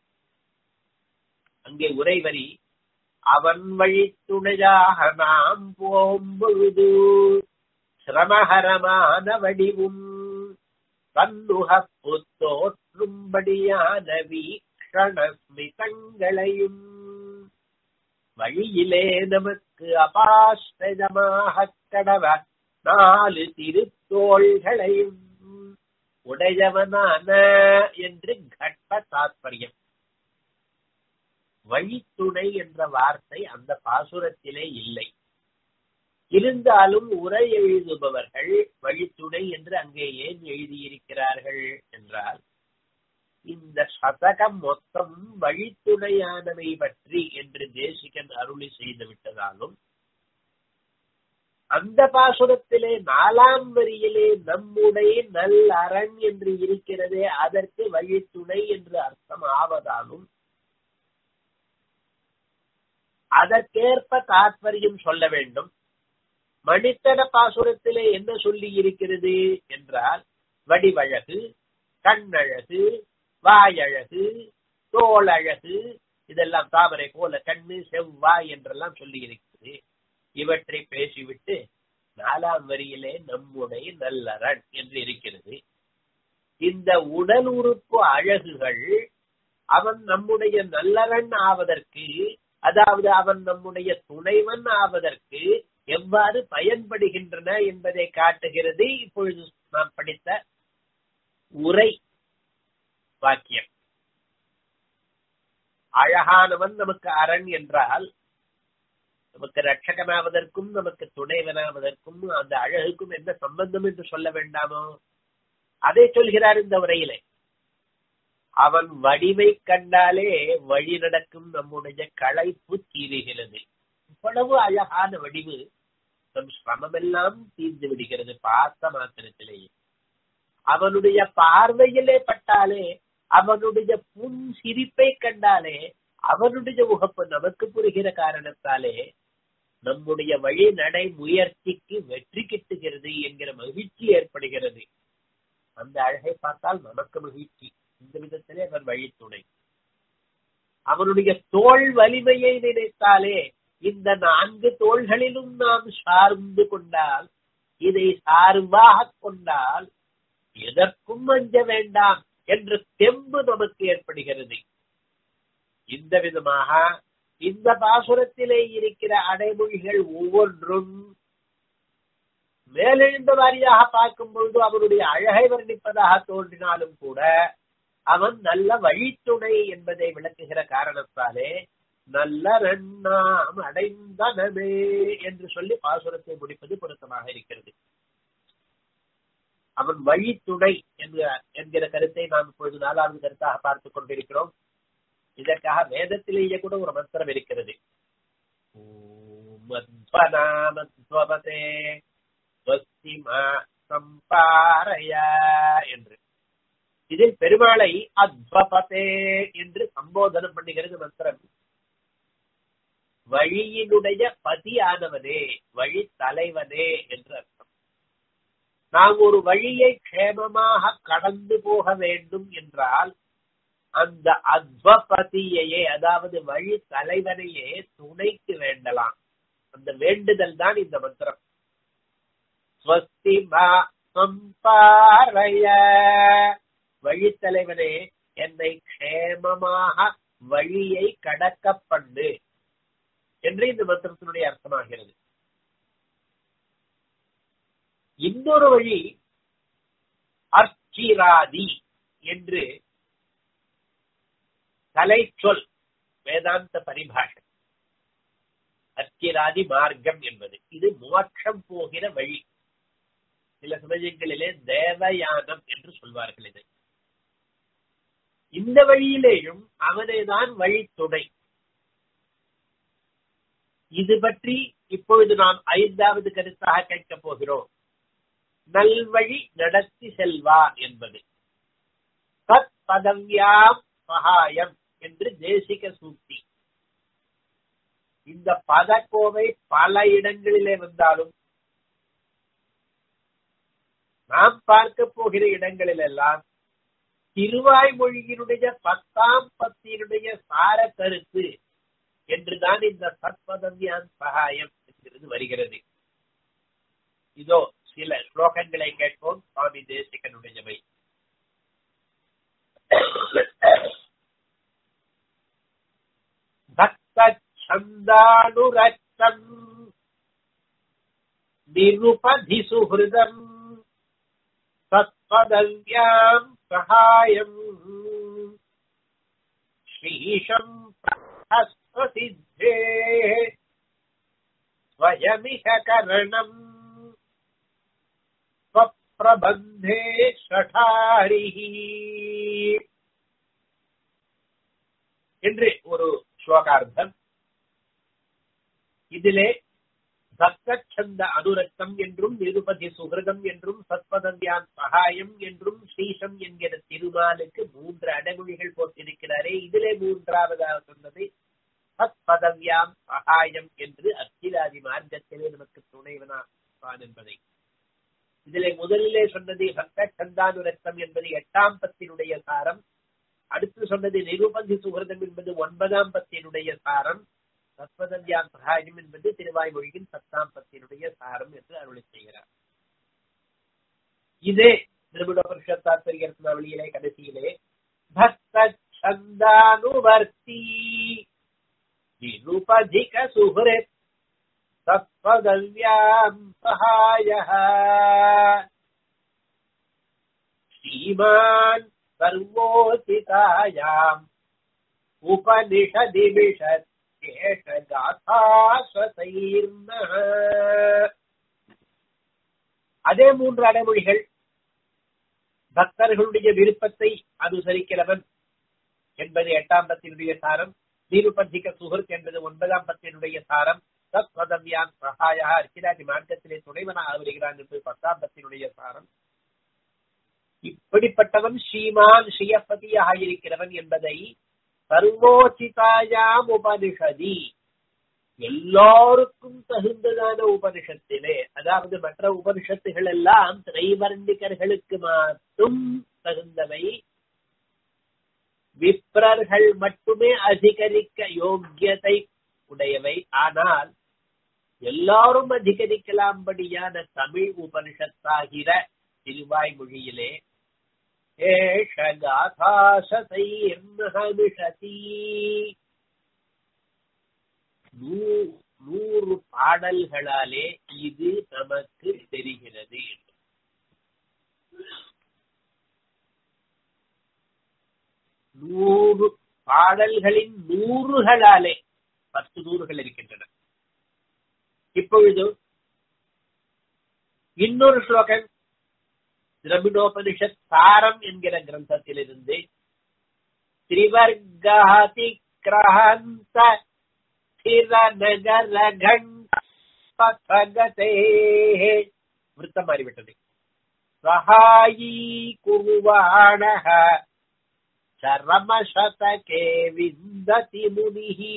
அங்கே உரைவரி அவன் வழித்துணையாக நாம் போம்பொழுது சிரமகரமான வடிவும் தன்னுகப்பு தோற்றும்படியான வீக்ஷணஸ்மிதங்களையும் வழியிலே நமக்கு அபாஸ்தமாக கடவ நாலு திருத்தோள்களையும் உடையவனான என்று கட்ட தாத்பரியம் வழித்துணை என்ற வார்த்தை அந்த பாசுரத்திலே இல்லை இருந்தாலும் உரை எழுதுபவர்கள் வழித்துணை என்று அங்கே ஏன் எழுதியிருக்கிறார்கள் என்றால் இந்த சதகம் மொத்தம் வழித்துணையானவை பற்றி என்று தேசிகன் அருளி செய்து விட்டதாலும் அந்த பாசுரத்திலே நாலாம் வரியிலே நம்முடைய நல் அரண் என்று இருக்கிறதே அதற்கு வழித்துணை என்று அர்த்தம் ஆவதாலும் அதற்கேற்ப தாத்பரியம் சொல்ல வேண்டும் மணித்தட பாசுரத்திலே என்ன சொல்லி இருக்கிறது என்றால் வடிவழகு கண்ணழகு வாயழகு தோளழகு இதெல்லாம் தாமரை போல கண்ணு செவ்வாய் என்றெல்லாம் சொல்லி இருக்கிறது இவற்றை பேசிவிட்டு நாலாம் வரியிலே நம்முடைய நல்லரண் என்று இருக்கிறது இந்த உடல் உறுப்பு அழகுகள் அவன் நம்முடைய நல்லவன் ஆவதற்கு அதாவது அவன் நம்முடைய துணைவன் ஆவதற்கு எவ்வாறு பயன்படுகின்றன என்பதை காட்டுகிறது இப்பொழுது நாம் படித்த உரை வாக்கியம் அழகானவன் நமக்கு அரண் என்றால் நமக்கு ரட்சகனாவதற்கும் நமக்கு துணைவனாவதற்கும் அந்த அழகுக்கும் என்ன சம்பந்தம் என்று சொல்ல வேண்டாமோ அதை சொல்கிறார் இந்த உரையிலே அவன் வடிவை கண்டாலே வழி நடக்கும் நம்முடைய களைப்பு தீருகிறது இவ்வளவு அழகான வடிவு நம் சிரமமெல்லாம் தீர்ந்து விடுகிறது பார்த்த மாத்திரத்திலேயே அவனுடைய பார்வையிலே பட்டாலே அவனுடைய புன் சிரிப்பை கண்டாலே அவனுடைய உகப்பு நமக்கு புரிகிற காரணத்தாலே நம்முடைய வழி நடை முயற்சிக்கு வெற்றி கிட்டுகிறது என்கிற மகிழ்ச்சி ஏற்படுகிறது அந்த அழகை பார்த்தால் நமக்கு மகிழ்ச்சி இந்த விதத்திலே அவன் வழித்துணை அவனுடைய தோல் வலிமையை நினைத்தாலே இந்த நான்கு தோள்களிலும் நாம் சார்ந்து கொண்டால் இதை சார்பாக கொண்டால் எதற்கும் அஞ்ச வேண்டாம் என்ற தெம்பு நமக்கு ஏற்படுகிறது இந்த விதமாக இந்த பாசுரத்திலே இருக்கிற அடைமொழிகள் ஒவ்வொன்றும் மேலெழுந்த வாரியாக பார்க்கும் பொழுது அவனுடைய அழகை வர்ணிப்பதாக தோன்றினாலும் கூட அவன் நல்ல வழித்துணை என்பதை விளக்குகிற காரணத்தாலே நல்ல ரெண்ணாம் அடைந்தனமே என்று சொல்லி பாசுரத்தை முடிப்பது பொருத்தமாக இருக்கிறது அவன் வழித்துணை என்கிற கருத்தை நாம் இப்பொழுது நாலாவது கருத்தாக பார்த்துக் கொண்டிருக்கிறோம் இதற்காக வேதத்திலேயே கூட ஒரு மந்திரம் இருக்கிறது மத்வநாமத்வபதே சம்பாரயா என்று இதில் பெருமாளை அத்வபதே என்று சம்போதனம் பண்ணுகிறது மந்திரம் வழியினுடைய பதியானவனே வழி தலைவனே என்று அர்த்தம் நாம் ஒரு வழியை க்ஷேமமாக கடந்து போக வேண்டும் என்றால் அந்த அத்வபதியையே அதாவது வழி தலைவனையே துணைக்கு வேண்டலாம் அந்த வேண்டுதல் தான் இந்த மந்திரம் ஸ்வஸ்தி சம்பாரய வழித்தலைவனே என்னை க்ஷேமமாக வழியை கடக்க பண்ணு என்று இந்த மந்திரத்தினுடைய அர்த்தமாகிறது இன்னொரு வழி அர்ச்சிராதி என்று கலைச்சொல் வேதாந்த பரிபாஷை அர்ச்சிராதி மார்க்கம் என்பது இது மோட்சம் போகிற வழி சில சமயங்களிலே தேவயானம் என்று சொல்வார்கள் இதை இந்த வழியிலேயும் அவனேதான் வழித்துணை இது பற்றி இப்பொழுது நாம் ஐந்தாவது கருத்தாக கேட்கப் போகிறோம் நல்வழி நடத்தி செல்வா என்பது தத் பதவியாம் சகாயம் என்று தேசிக சூக்தி இந்த பதக்கோவை பல இடங்களிலே வந்தாலும் நாம் பார்க்க போகிற இடங்களிலெல்லாம் திருவாய்மொழியினுடைய பத்தாம் பத்தினுடைய சார கருத்து என்றுதான் இந்த சத்பதவியான் சகாயம் என்கிறது வருகிறது இதோ சில ஸ்லோகங்களை கேட்போம் சுவாமி தேசிகனுடையவை பக்த சந்தானுரச்சம் நிருபதி சுஹிருதம் சத்பதவியாம் சகாயம் ஸ்ரீஷம் பிரசித்தே स्वयमिह करणम् स्वप्रबन्धे ஷடாரிः என்று ஒரு ஸ்லோகார்த்தம் இதிலே பக்தச்சந்த அனுரக்தம் என்றும் நிருபதி சுகிருதம் என்றும் சத்பதவியான் சகாயம் என்றும் ஸ்ரீஷம் என்கிற திருமாலுக்கு மூன்று அடைமொழிகள் போட்டிருக்கிறாரே இதிலே மூன்றாவதாக சொன்னது சத்பதவியாம் சகாயம் என்று அத்திராதி மார்க்கத்திலே நமக்கு துணைவனான் என்பதை இதிலே முதலிலே சொன்னது பக்த சந்தானுரத்தம் என்பது எட்டாம் பத்தினுடைய சாரம் அடுத்து சொன்னது நிருபந்தி சுகிருதம் என்பது ஒன்பதாம் பத்தினுடைய சாரம் சத்வதந்தியான் சகாயம் என்பது திருவாய்மொழியின் பத்தாம் பத்தினுடைய சாரம் என்று அருளி செய்கிறார் இதே திருவிடோபரிஷத் தாத்பரிய ரத்னாவளியிலே கடைசியிலே பக்த சந்தானுவர்த்தி நிருபதிக சுஹ்ரத் தத்வதவ்யாம் சகாயः श्रीमान् सर्वोचितायाम् उपनिषदि विशत् கேஷகாசாஸ்வதைர்னः அதே மூன்று அடைமொழிகள் பக்தர்களுடைய விருப்பத்தை அனுசரிக்கிறவன் என்பது எட்டாம் பத்தினுடைய சாரம் நிருபந்திக சுகர்த் என்பது ஒன்பதாம் பத்தினுடைய சாரம் தத்வதவியான் சகாயா அர்ச்சிராஜி மார்க்கத்திலே துணைவனாக வருகிறான் என்று பத்தாம் பத்தினுடைய சாரம் இப்படிப்பட்டவன் ஸ்ரீமான் ஸ்ரீயப்பதியாக இருக்கிறவன் என்பதை சர்வோச்சிதாயாம் உபனிஷதி எல்லாருக்கும் தகுந்ததான உபனிஷத்திலே அதாவது மற்ற உபனிஷத்துகள் எல்லாம் திரைவர்ணிகர்களுக்கு மட்டும் தகுந்தவை விப்ரர்கள் மட்டுமே அதிகரிக்க யோக்கியதை உடையவை ஆனால் எல்லாரும் அதிகரிக்கலாம்படியான தமிழ் உபனிஷத்தாகிற திருவாய்மொழியிலே ஏஷகாசாசதைர்மஹமிஷதி நூறு பாடல்களாலே இது நமக்கு தெரிகிறது நூறு பாடல்களின் நூறுகளாலே பத்து நூறுகள் இருக்கின்றன இப்பொழுது இன்னொரு ஸ்லோகம் திரமிடோபனிஷத் சாரம் என்கிற கிரந்தத்திலிருந்து திரிவர்காதி கிரஹந்த ஸ்திரநகரகண்டே விருத்தம் மாறிவிட்டது சகாயீ குருவாணः சரமசதகே விந்ததி முனிஹி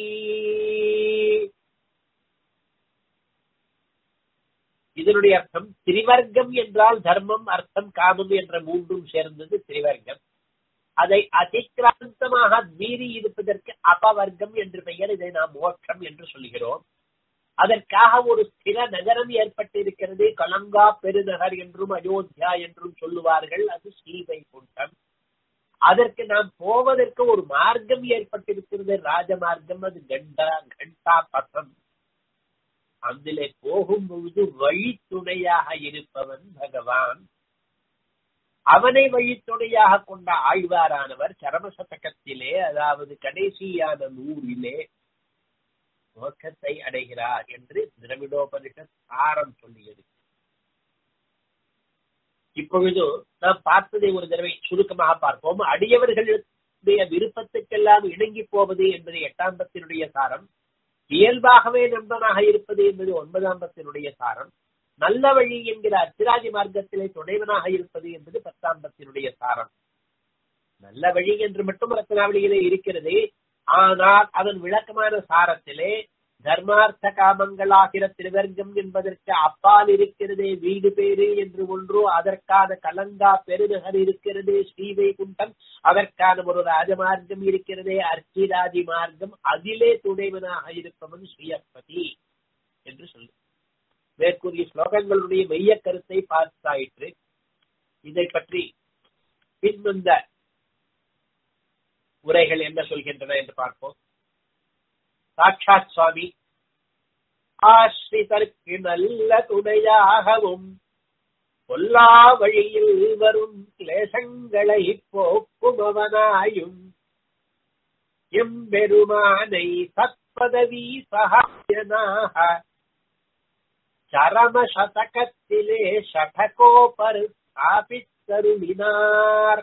இதனுடைய அர்த்தம் திரிவர்க்கம் என்றால் தர்மம் அர்த்தம் காமம் என்ற மூன்றும் சேர்ந்தது திரிவர்க்கம் அதை அதிகிராந்தமாக மீறி இருப்பதற்கு அபவர்க்கம் என்று பெயர் இதை நாம் மோட்சம் என்று சொல்கிறோம் அதற்காக ஒரு ஸ்திர நகரம் ஏற்பட்டிருக்கிறது கலங்கா பெருநகர் என்றும் அயோத்தியா என்றும் சொல்லுவார்கள் அது ஸ்ரீவைகுண்டம் அதற்கு நாம் போவதற்கு ஒரு மார்க்கம் ஏற்பட்டிருக்கிறது ராஜமார்க்கம் அது கண்டா கண்டா பசம் அதிலே போகும் பொழுது வழித்துணையாக இருப்பவன் பகவான் அவனை வழித்துணையாக கொண்ட ஆழ்வாரானவர் சரமசதகத்திலே அதாவது கடைசியான நூறிலே மோட்சத்தை அடைகிறார் என்று திரவிடோபனிஷத் சாரம் சொல்லியது இப்பொழுது நாம் பார்த்ததை ஒரு தடவை சுருக்கமாக பார்ப்போம் அடியவர்களுடைய விருப்பத்துக்கெல்லாம் இணங்கி போவது என்பது எட்டாம் பத்தினுடைய சாரம் இயல்பாகவே நண்பனாக இருப்பது என்பது ஒன்பதாம் பத்தினுடைய சாரம் நல்ல வழி என்கிற அத்திராஜி மார்க்கத்திலே துணைவனாக இருப்பது என்பது பத்தாம் பத்தினுடைய சாரம் நல்ல வழி என்று மட்டும் ரத்னாவளியிலே இருக்கிறது ஆனால் அதன் விளக்கமான சாரத்திலே தர்மார்த்த காமங்களாகிற திருவர்க்கம் என்பதற்கு அப்பால் இருக்கிறதே வீடு பேரு என்று ஒன்று அதற்கான கலங்கா பெருநகர் இருக்கிறது ஸ்ரீவைகுண்டம் அதற்கான ஒரு ராஜமார்க்கம் இருக்கிறதே அர்ச்சிராஜி மார்க்கம் அதிலே துணைவனாக இருப்பவன் ஸ்ரீயப்பதி என்று சொல்லு மேற்கூறிய ஸ்லோகங்களுடைய மெய்ய கருத்தை பார்த்தாயிற்று இதை பற்றி பின்வந்த உரைகள் என்ன சொல்கின்றன என்று பார்ப்போம் சாட்சாத் சுவாமி ஆஸ்ரிதற்கு நல்ல துணையாகவும் பொல்லா வழியில் வரும் கிளேசங்களை போக்குமவனாயும் எம்பெருமானை சத்பதவி சகாயனாக சரம சதகத்திலே ஷடகோபர் ஸ்தாபித்தருளினார்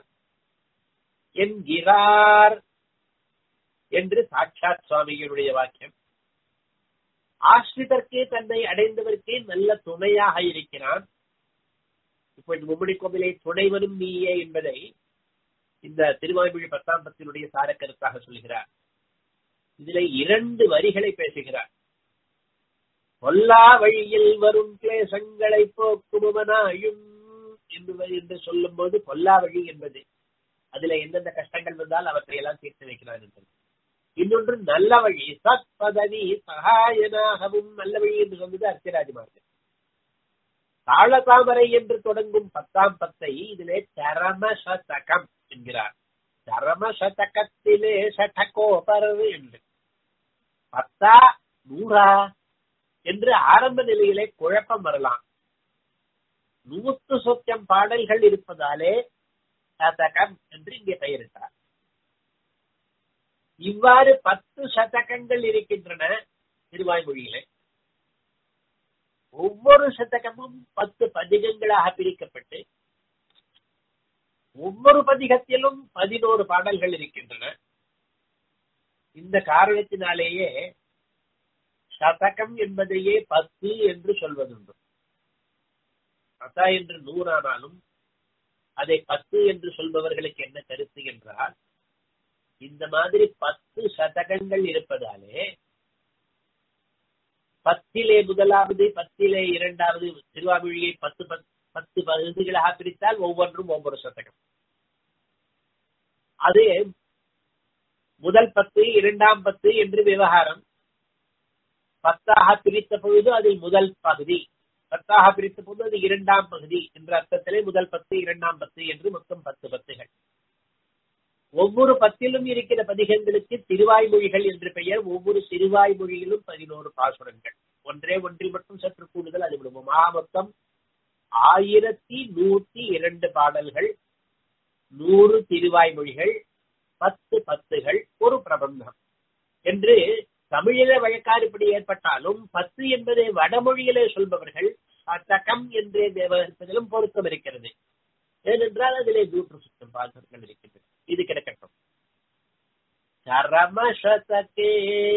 என்கிறார் என்று சாட்சாத் சுவாமிகளுடைய வாக்கியம் ஆஸ்ரிதற்கே தன்னை அடைந்தவர்க்கே நல்ல துணையாக இருக்கிறான் இப்பொழுது மும்மடி கோவிலை துணைவனும் நீயே என்பதை இந்த திருவாய்மொழி பத்தாம் பத்தினுடைய சாரக்கருத்தாக சொல்கிறார் இதில் இரண்டு வரிகளை பேசுகிறார் பொல்லா வழியில் வரும் கிளேசங்களை போக்குபவனாயும் என்று சொல்லும் போது பொல்லா வழி என்பது அதுல எந்தெந்த கஷ்டங்கள் வந்தால் அவற்றை எல்லாம் தீர்த்து வைக்கிறார் என்பது இன்னொன்று நல்ல வழி சத் பதவி சகாயனாகவும் நல்ல வழி என்று சொன்னது அர்ச்சராஜமார்கள் தாழ தாமரை என்று தொடங்கும் பத்தாம் பத்தை இதிலே சரம சதகம் என்கிறார் சரம சதகத்திலே சடகோபர் என்று பத்தா நூறா என்று ஆரம்ப நிலையிலே குழப்பம் வரலாம் நூத்து சொச்சம் பாடல்கள் இருப்பதாலே சதகம் என்று இங்கே பெயரிட்டார் இவ்வாறு பத்து சதகங்கள் இருக்கின்றன திருவாய்மொழியிலே ஒவ்வொரு சதகமும் பத்து பதிகங்களாக பிரிக்கப்பட்டு ஒவ்வொரு பதிகத்திலும் பதினோரு பாடல்கள் இருக்கின்றன இந்த காரணத்தினாலேயே சதகம் என்பதையே பத்து என்று சொல்வதுண்டு பத்தா என்று நூறானாலும் அதை பத்து என்று சொல்பவர்களுக்கு என்ன கருத்து என்றால் இந்த மாதிரி பத்து சதகங்கள் இருப்பதாலே பத்திலே முதலாவது பத்திலே இரண்டாவது திருவாமொழியை பத்து பத்து பகுதிகளாக பிரித்தால் ஒவ்வொன்றும் ஒவ்வொரு சதகம் அது முதல் பத்து இரண்டாம் பத்து என்று விவகாரம் பத்தாக பிரித்த பொழுது அதில் முதல் பகுதி பத்தாக பிரித்த பொழுது அது இரண்டாம் பகுதி என்ற அர்த்தத்திலே முதல் பத்து இரண்டாம் பத்து என்று மொத்தம் பத்து பத்துகள் ஒவ்வொரு பத்திலும் இருக்கிற பதிகங்களுக்கு திருவாய்மொழிகள் என்று பெயர் ஒவ்வொரு திருவாய்மொழியிலும் பதினோரு பாசுரங்கள் ஒன்றே ஒன்றில் மட்டும் சற்று கூடுதல் அது விடுவோம் மொத்தம் ஆயிரத்தி நூத்தி இரண்டு பாடல்கள் நூறு திருவாய்மொழிகள் பத்து பத்துகள் ஒரு பிரபந்தம் என்று தமிழில வழக்காறுப்படி ஏற்பட்டாலும் பத்து என்பதை வடமொழியிலே சொல்பவர்கள் சதகம் என்றே தேவகத்திலும் பொருத்தம் இருக்கிறது ஏனென்றால் அதிலே நூற்று சுத்தம் பாசங்கள் இருக்கின்றன இது கிடக்கட்டும் சரமசதகே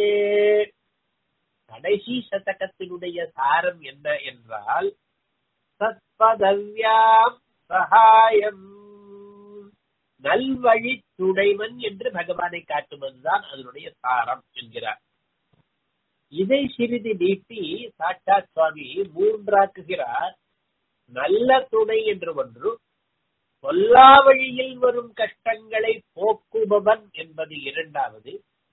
கடைசி சதகத்தினுடைய சாரம் என்ன என்றால் சத்பதவ்யாம் சகாயம் நல்வழி துடைவன் என்று பகவானை காட்டுவதுதான் அதனுடைய சாரம் என்கிறார் இதை சிறிது நீட்டி சாட்சாத் சுவாமி மூன்றாக்குகிறார் நல்ல துணை என்று ஒன்று பொல்லா வழியில் வரும் கஷ்டங்களை போக்குபவன் என்பது இரண்டாவது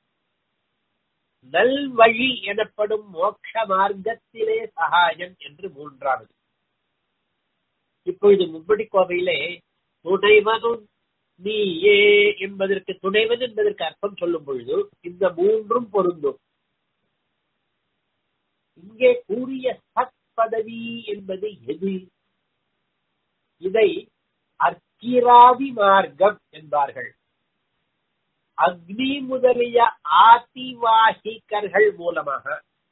நல்வழி எனப்படும் மோட்ச மார்க்கத்திலே சகாயம் என்று மூன்றாவது இப்பொழுது முப்படி கோவையிலே துணைவனும் நீயே என்பதற்கு துணைவன் என்பதற்கு அர்த்தம் சொல்லும் பொழுது இந்த மூன்றும் பொருந்தும் இங்கே கூறிய சத் பதவி என்பது எது இதை அர்க்கிராதி மார்க்கம் என்பார்கள் அக்னி முதலிய ஆதிவாகிகர்கள் மூலமாக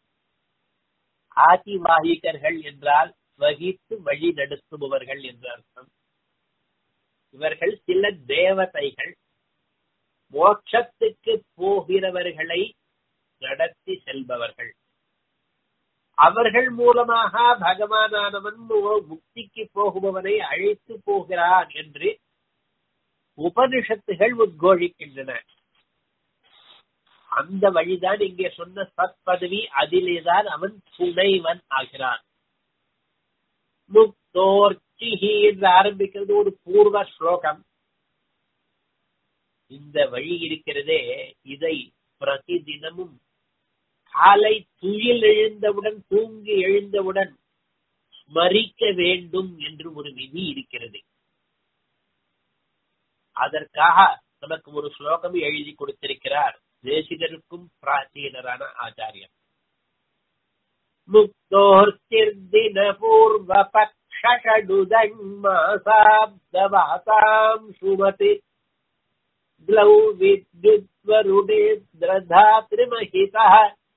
ஆதிவாகிகர்கள் என்றால் வகித்து வழி நடத்துபவர்கள் என்று அர்த்தம் இவர்கள் சில தேவதைகள் மோட்சத்துக்கு போகிறவர்களை நடத்தி செல்பவர்கள் அவர்கள் மூலமாக பகவானானவன் முக்திக்கு போகுபவனை அழைத்து போகிறான் என்று உபனிஷத்துகள் உத்கோழிக்கின்றன அந்த வழிதான் இங்கே சொன்ன சத் பதவி அதிலேதான் அவன் துணைவன் ஆகிறான் முக்தோர்ச்சிஹி என்று ஆரம்பிக்கிறது ஒரு பூர்வ ஸ்லோகம் இந்த வழி இருக்கிறதே இதை பிரதி தினமும் காலை துயில் எழுந்தவுடன் தூங்கி எழுந்தவுடன் ஸ்மரிக்க வேண்டும் என்று ஒரு விதி இருக்கிறது அதற்காக நமக்கு ஒரு ஸ்லோகம் எழுதி கொடுத்திருக்கிறார் தேசிகருக்கும் பிராச்சீனரான ஆச்சாரியர் முக்தோர்த்திர்தின பூர்வ பக்ஷடுதங்மாசாப்தவாசாம் சுமதி ग्लौ विद्युद्वरुणेन्द्रधातृमहितः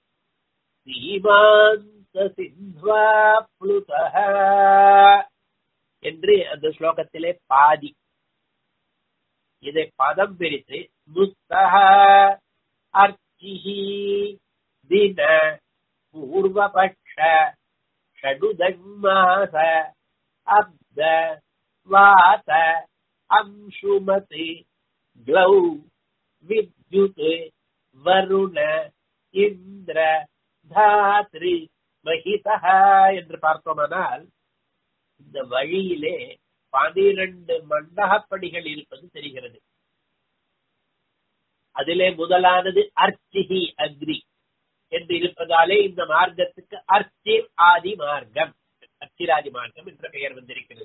சீமாந்த சித்வா புளுதः என்று அந்த ஸ்லோகத்திலே பாதி இதை பதம் பிரித்து முஸ்தக அர்ச்சிஹி தின பூர்வபக்ஷ ஷடுதங்மாச அப்த வாத அம்சுமதி க்ளௌ வித்யுத் வருண இந்திர தாத்ரி மகிதா என்று பார்த்தோமானால் இந்த வழியிலே பனிரெண்டு மண்டகப்படிகள் இருப்பது தெரிகிறது அதிலே முதலானது அர்ச்சிஹி அக்ரி என்று இருப்பதாலே இந்த மார்க்கத்துக்கு அர்ச்சிர் ஆதி மார்க்கம் அர்ச்சிராதி மார்க்கம் என்ற பெயர் வந்திருக்கிறது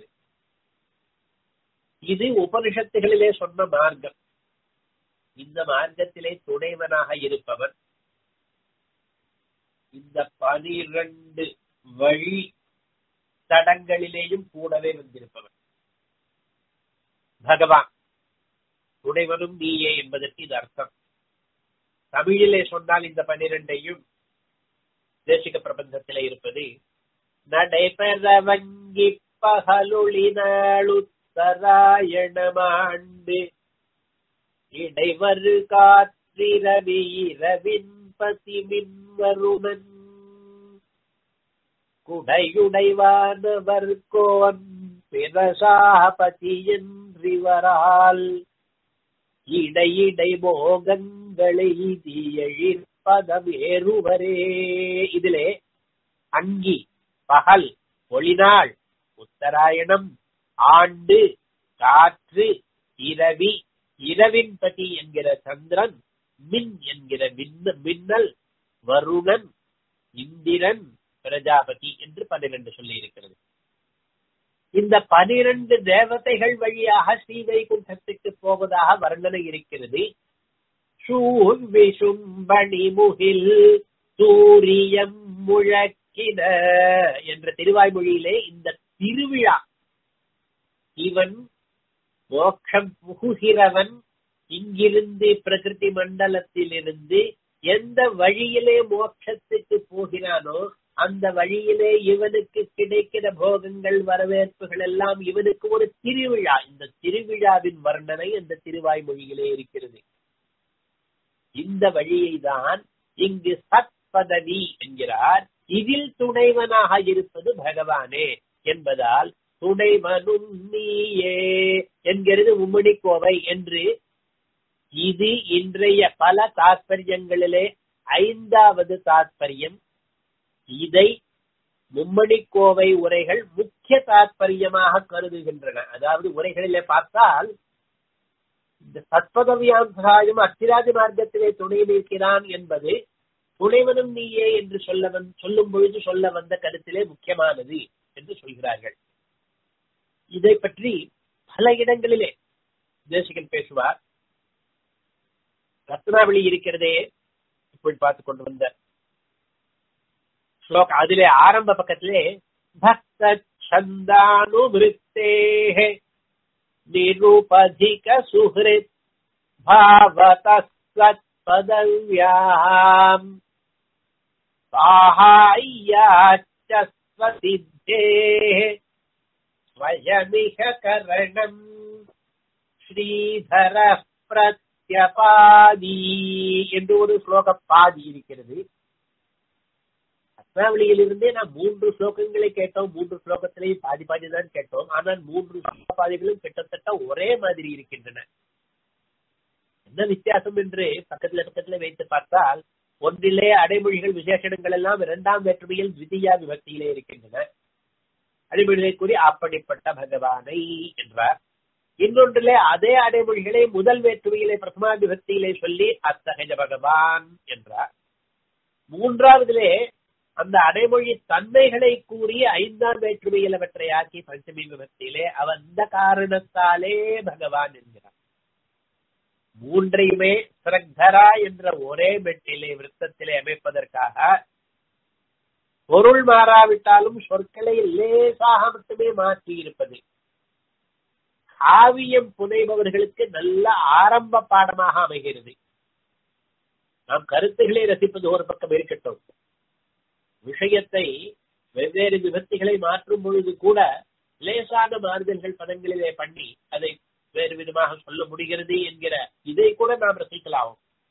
இது உபனிஷத்துகளிலே சொன்ன மார்க்கம் இந்த மார்க்கத்திலே துணைவனாக இருப்பவன் இந்த பனிரண்டு வழி தடங்களிலேயும் கூடவே வந்திருப்பவன் பகவான் துணைவனும் நீயே என்பதற்கு இது அர்த்தம் தமிழிலே சொன்னால் இந்த பனிரெண்டையும் தேசிக பிரபந்தத்திலே இருப்பது நடைபெற வங்கி பகலுளினாளுத்தராயணமாண்டு இடைவரு காற்றிரவி இரவின் பசி மின்வருணன் குடையுடைவானவர் கோன் பிரசாபதி என்றிவரால் இடையிடை மோகங்களை தீயழிப்பதம் ஏறுவரே இதிலே அங்கி பகல் ஒளிநாள் உத்தராயணம் ஆண்டு காற்று இரவி இரவின் பதி என்கிற சந்திரன் மின் என்கிற மின்ன மின்னல் வருணன் இந்திரன் பிரஜாபதி என்று பன்னிரண்டு சொல்லி இருக்கிறது இந்த பனிரெண்டு தேவதைகள் வழியாக ஸ்ரீவைகுண்டத்துக்கு போவதாக வர்ணனை இருக்கிறது விஷும்பணி முகில் சூரியம் முழக்கின என்ற திருவாய்மொழியிலே இந்த திருவிழா இவன் மோட்சம் புகுகிறவன் இங்கிருந்து பிரகிருதி மண்டலத்திலிருந்து எந்த வழியிலே மோட்சத்துக்கு போகிறானோ அந்த வழியிலே இவனுக்கு கிடைக்கிற போகங்கள் வரவேற்புகள் எல்லாம் இவனுக்கு ஒரு திருவிழா இந்த திருவிழாவின் வர்ணனை அந்த திருவாய்மொழியிலே இருக்கிறது இந்த வழியை தான் இங்கு சத் பதவி என்கிறார் இதில் துணைவனாக இருப்பது பகவானே என்பதால் துணைவனும் நீயே என்கிறது உம்மணி கோவை என்று இது இன்றைய பல தாற்பயங்களிலே ஐந்தாவது தாற்பயம் இதை மும்மணி கோவை உரைகள் முக்கிய தாற்பயமாக கருதுகின்றன அதாவது உரைகளிலே பார்த்தால் இந்த சத்பதவியாந்தாயும் அத்திராஜ மார்க்கத்திலே துணை நிற்கிறான் என்பது துணைவனும் நீயே என்று சொல்ல வந் சொல்லும் பொழுது சொல்ல வந்த கருத்திலே முக்கியமானது என்று சொல்கிறார்கள் இதை பற்றி பல இடங்களிலே தேசிகன் பேசுவார் ரத்னாவளி இருக்கிறதே இப்படி பார்த்து கொண்டு வந்த ஸ்லோக் அதிலே ஆரம்ப பக்கத்திலே பக்த சந்தானுமிருத்தே நிருபதிக சுஹிருத் பாவதஸ்வத் பதவ்யாம் साहाय्याच्चस्वसिद्धेः स्वयमिह करणम् ஸ்ரீதர பிரத்யபாதி என்று ஒரு ஸ்லோக பாதி இருக்கிறது அஸ்மாவளியிலிருந்தே நாம் மூன்று ஸ்லோகங்களை கேட்டோம் மூன்று ஸ்லோகத்திலேயும் பாதி பாதி தான் கேட்டோம் ஆனால் மூன்று பாதிகளும் கிட்டத்தட்ட ஒரே மாதிரி இருக்கின்றன என்ன வித்தியாசம் என்று பக்கத்துல பக்கத்துல வைத்து பார்த்தால் ஒன்றிலே அடைமொழிகள் விசேஷணங்கள் எல்லாம் இரண்டாம் வேற்றுமையில் திவிதியா விபக்தியிலே இருக்கின்றன அடைமொழிகளை கூறி அப்படிப்பட்ட பகவானை என்றார் இன்னொன்றிலே அதே அடைமொழிகளை முதல் வேற்றுமையிலே பிரதமா விபக்தியிலே சொல்லி அத்தகைய பகவான் என்றார் மூன்றாவதிலே அந்த அடைமொழி தன்மைகளை கூறி ஐந்தாம் வேற்றுமையில் அவற்றை ஆக்கி பஞ்சமி விபக்தியிலே அந்த காரணத்தாலே பகவான் என்கிறார் மூன்றையுமே சிரக்தரா என்ற ஒரே மெட்டிலே விருத்தத்திலே அமைப்பதற்காக பொருள் மாறாவிட்டாலும் சொற்களை லேசாக மட்டுமே மாற்றி இருப்பது காவியம் புனைபவர்களுக்கு நல்ல ஆரம்ப பாடமாக அமைகிறது நாம் கருத்துக்களை ரசிப்பது ஒரு பக்கம் இருக்கட்டும் விஷயத்தை வெவ்வேறு விபத்திகளை மாற்றும் பொழுது கூட லேசான மாறுதல்கள் பதங்களிலே பண்ணி அதை வேறு விதமாக சொல்ல முடிகிறது என்கிற இதை கூட நாம் ரசிக்கலாம்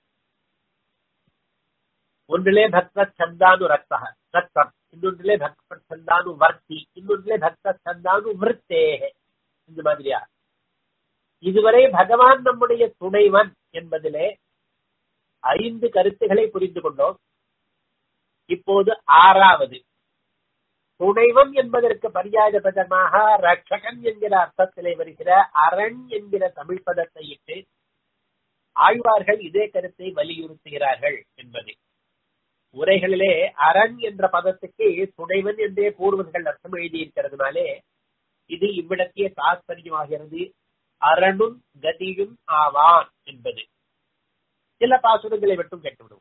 ஒன்றிலே பக்த சந்தானு ரத்தக ரத்தம் இன்னொன்றிலே பக்த சந்தானு வர்த்தி இன்னொன்றிலே பக்த சந்தானு விருத்தேக இந்த மாதிரியா இதுவரை பகவான் நம்முடைய துணைவன் என்பதிலே ஐந்து கருத்துக்களை புரிந்து கொண்டோம் இப்போது ஆறாவது துணைவன் என்பதற்கு பரியாய பதமாக ரட்சகன் என்கிற அர்த்தத்திலே வருகிற அரண் என்கிற தமிழ் பதத்தை இட்டு ஆழ்வார்கள் இதே கருத்தை வலியுறுத்துகிறார்கள் என்பது உரைகளிலே அரண் என்ற பதத்துக்கு துணைவன் என்றே பூர்வர்கள் அர்த்தம் எழுதியிருக்கிறதுனாலே இது இவ்விடத்திய தாத்பரியமாகிறது அரணும் கதியும் ஆவான் என்பது சில பாசுரங்களை மட்டும் கேட்டுவிடும்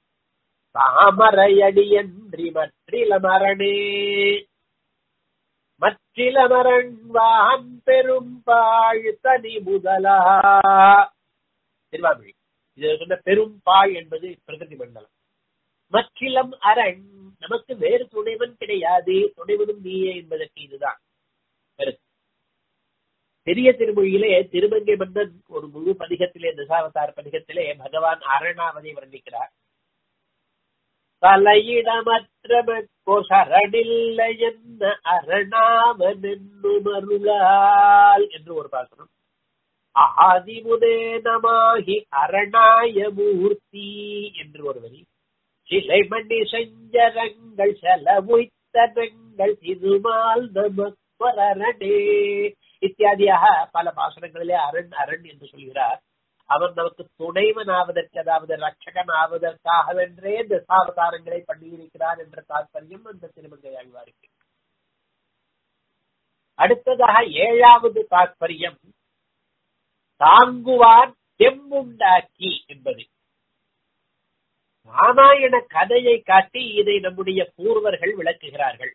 தாமரையடியன்றி மற்றிலமரணே மற்றிலமரண் வான் பெரும் பாழ் தனி முதலா திருவாமொழி இதில் சொன்ன பெரும் பாழ் என்பது பிரகிருதி மண்டலம் மற்றிலம் அரண் நமக்கு வேறு துணைவன் கிடையாது துணைவனும் நீயே என்பதற்கு இதுதான் கருத்து பெரிய திருமொழியிலே திருமங்கை மன்னன் ஒரு முழு பதிகத்திலே தசாவதார பதிகத்திலே பகவான் அரணாவதை வர்ணிக்கிறார் தலையிடமற்றமோ சரணில்லை என்ன அரணாவனென்னும் அருளால் என்று ஒரு பாசனம் ஆதிமுதே நமாகி அரணாய மூர்த்தி என்று ஒரு வரி சிலை மணி செஞ்சரங்கள் செலவுத்தனங்கள் திருமால் நமக்கரணே இத்தியாதியாக பல பாசனங்களிலே அரண் அரண் என்று சொல்கிறார் அவன் நமக்கு துணைவன் ஆவதற்கு அதாவது ரட்சகன் ஆவதற்காகவென்றே இந்த சாவதாரங்களை பண்ணியிருக்கிறார் என்ற தாற்பயம் அந்த திருமங்கை ஆழ்வாருக்கு அடுத்ததாக ஏழாவது தாற்பயம் தாங்குவான் தெம்முண்டாக்கி என்பது ராமாயண கதையை காட்டி இதை நம்முடைய பூர்வர்கள் விளக்குகிறார்கள்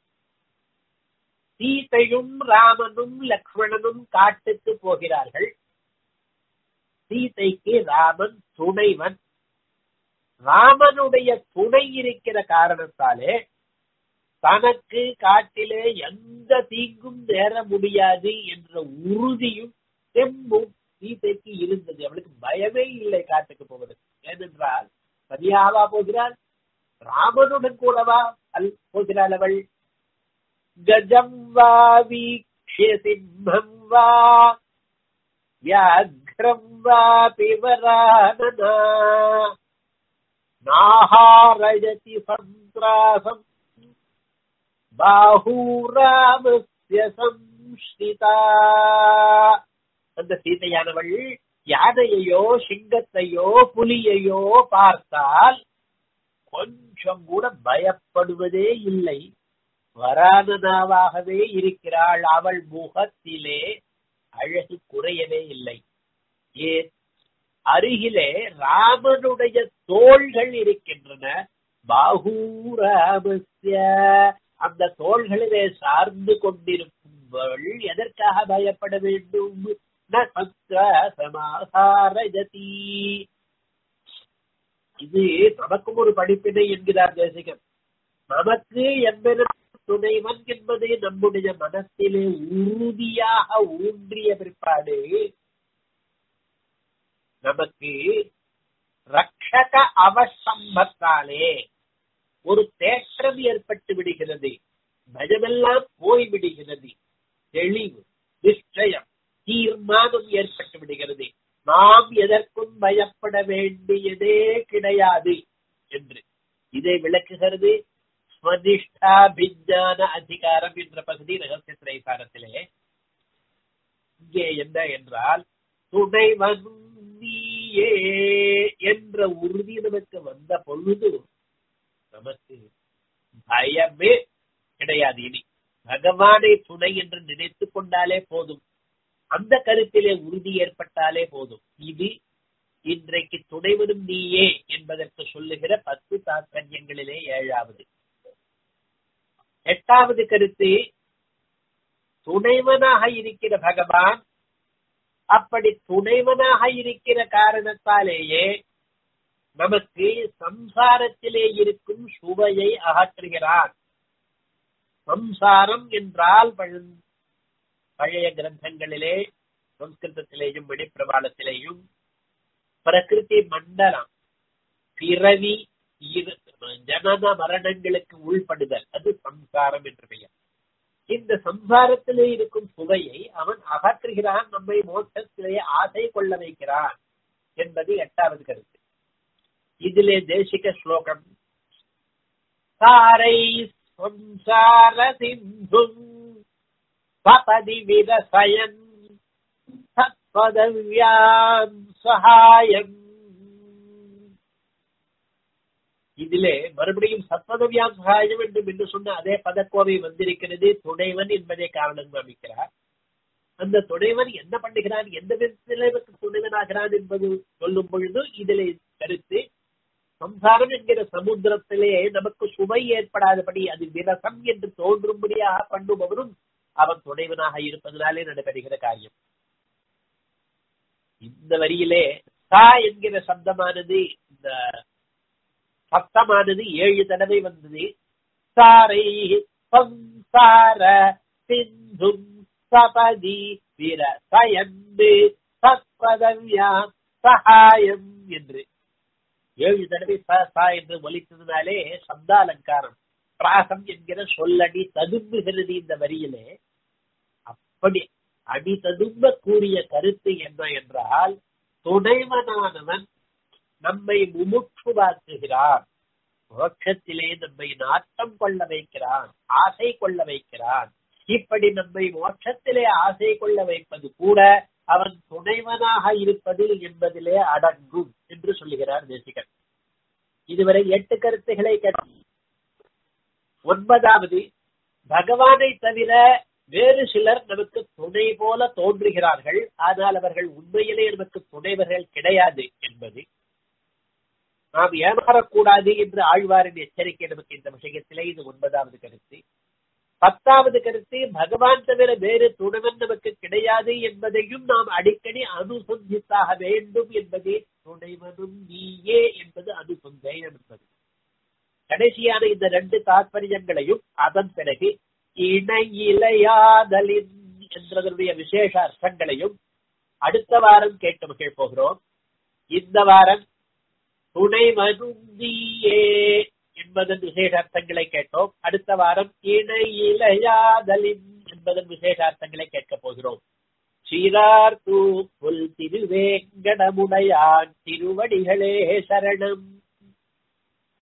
சீதையும் ராமனும் லக்ஷ்மணனும் காட்டுக்கு போகிறார்கள் சீதைக்கு ராமன் துணைவன் ராமனுடைய துணை இருக்கிற காரணத்தாலே தனக்கு காட்டிலே எந்த தீங்கும் நேர முடியாது என்ற உறுதியும் தெம்பும் சீதைக்கு இருந்தது அவளுக்கு பயமே இல்லை காட்டுக்கு போவதற்கு ஏனென்றால் சரியாவா போகிறாள் ராமனுடன் கூடவா அல் போகிறாள் அவள் கஜம் வா வீக்ஷிய சிம்மம் வா व्याघ्रम् वापि वरानना नाहारयति सन्त्रासम् பாஹூராமஸ்ய சம்ஸ்ரிதா அந்த சீதையானவள் யானையையோ சிங்கத்தையோ புலியையோ பார்த்தால் கொஞ்சம் கூட பயப்படுவதே இல்லை வரானனாவாகவே இருக்கிறாள் அவள் முகத்திலே அழகு குறையவே இல்லை ஏன் அருகிலே ராமனுடைய தோள்கள் இருக்கின்றன பாகூராமஸ்ய அந்த தோள்களிலே சார்ந்து கொண்டிருக்கும்பவள் எதற்காக பயப்பட வேண்டும் ந சமாசாரஜதி இது நமக்கும் ஒரு படிப்பினை என்கிறார் தேசிகன் நமக்கு எந்த துணைவன் என்பது நம்முடைய மனத்திலே உறுதியாக ஊன்றிய பிற்பாடு நமக்கு ரக்ஷக அவசம்பத்தாலே ஒரு தேற்றம் ஏற்பட்டு விடுகிறது பயமெல்லாம் போய் விடுகிறது தெளிவு நிச்சயம் தீர்மானம் ஏற்பட்டு விடுகிறது நாம் எதற்கும் பயப்பட வேண்டியதே கிடையாது என்று இதை விளக்குகிறது ஸ்வனிஷ்டாபிஜான அதிகாரம் என்ற பகுதி ரகசிய திரைசாரத்திலே இங்கே என்ன என்றால் துணைவன் நீயே என்ற உறுதி நமக்கு வந்த பொழுது நமக்கு பயமே கிடையாது இனி பகவானை துணை என்று நினைத்துக் கொண்டாலே போதும் அந்த கருத்திலே உறுதி ஏற்பட்டாலே போதும் இது இன்றைக்கு துணைவனும் நீயே என்பதற்கு சொல்லுகிற பத்து தாத்பரியங்களிலே ஏழாவது எட்டாவது கருத்து துணைவனாக இருக்கிற பகவான் அப்படி துணைவனாக இருக்கிற காரணத்தாலேயே நமக்கு சம்சாரத்திலே இருக்கும் சுவையை அகற்றுகிறான் சம்சாரம் என்றால் பழைய கிரந்தங்களிலே சம்ஸ்கிருதத்திலேயும் வெளிப்பிரபாளத்திலேயும் பிரகிருதி மண்டலம் பிறவி ஜனன மரணங்களுக்கு உள்படுதல் அது சம்சாரம் என்று பெயர் இந்த சம்சாரத்திலே இருக்கும் சுவையை அவன் அகற்றுகிறான் நம்மை மோட்சத்திலே ஆசை கொள்ள வைக்கிறான் என்பது எட்டாவது கருத்து இதிலே தேசிக ஸ்லோகம் சாரை சம்சார சிந்தும் சபதி விரசயன் சத்பதவியாம் சகாயம் இதிலே மறுபடியும் சத்பதவியாம் சகாயம் என்று என்று சொன்ன அதே பதக்கோவை வந்திருக்கிறது துணைவன் என்பதை காரணம் காமிக்கிறார் அந்த துணைவன் என்ன பண்ணுகிறான் எந்த விதத்திலே துணைவனாகிறான் என்பது சொல்லும் பொழுது இதிலே கருத்து சம்சாரம் என்கிற சமுத்திரத்திலே நமக்கு சுமை ஏற்படாதபடி அது விரசம் என்று தோன்றும்படியாக பண்ணுபவரும் அவன் துணைவனாக இருப்பதனாலே நடைபெறுகிற காரியம் இந்த வரியிலே சா என்கிற சப்தமானது இந்த சப்தமானது ஏழு தடவை வந்தது சாரை சம்சார சிந்தும் சபதி வீர சயந்து சத்பதவியா சகாயம் என்று ஏழு தடவை ச சா என்று ஒலித்ததுனாலே சப்தாலங்காரம் பிராசம் என்கிற சொல்லடி ததும்புகிறது இந்த வரியிலே அப்படி அடி ததும்ப கூறிய கருத்து என்ன என்றால் துணைவனானவன் நம்மை முமுட்சுவாக்குகிறான் மோட்சத்திலே நம்மை நாட்டம் கொள்ள வைக்கிறான் ஆசை கொள்ள வைக்கிறான் இப்படி நம்மை மோட்சத்திலே ஆசை கொள்ள வைப்பது கூட அவன் துணைவனாக இருப்பது என்பதிலே அடங்கும் என்று சொல்லுகிறார் தேசிகன் இதுவரை எட்டு கருத்துக்களை ஒன்பதாவது பகவானை தவிர வேறு சிலர் நமக்கு துணை போல தோன்றுகிறார்கள் ஆனால் அவர்கள் உண்மையிலே நமக்கு துணைவர்கள் கிடையாது என்பது நாம் ஏமாறக்கூடாது என்று ஆழ்வாரின் எச்சரிக்கை நமக்கு இந்த விஷயத்திலே இது ஒன்பதாவது கருத்து பத்தாவது கருத்து பகவான் தவிர வேறு துணைவன் நமக்கு கிடையாது என்பதையும் நாம் அடிக்கடி அனுசந்தித்தாக வேண்டும் என்பதே துணைவனும் நீயே என்பது அனுசந்தேயம் என்பது கடைசியான இந்த ரெண்டு தாற்பயங்களையும் அதன் பிறகு இணை இலையாதலின் என்றதனுடைய விசேஷ அர்த்தங்களையும் அடுத்த வாரம் கேட்டு மகிழ் போகிறோம் இந்த வாரம் துணை மருந்தியே என்பதன் விசேஷ அர்த்தங்களை கேட்டோம் அடுத்த வாரம் இணை இலையாதலின் என்பதன் விசேஷ அர்த்தங்களை கேட்கப் போகிறோம் சீரார் தூ புல் திருவேங்கடமுடையான் திருவடிகளே சரணம்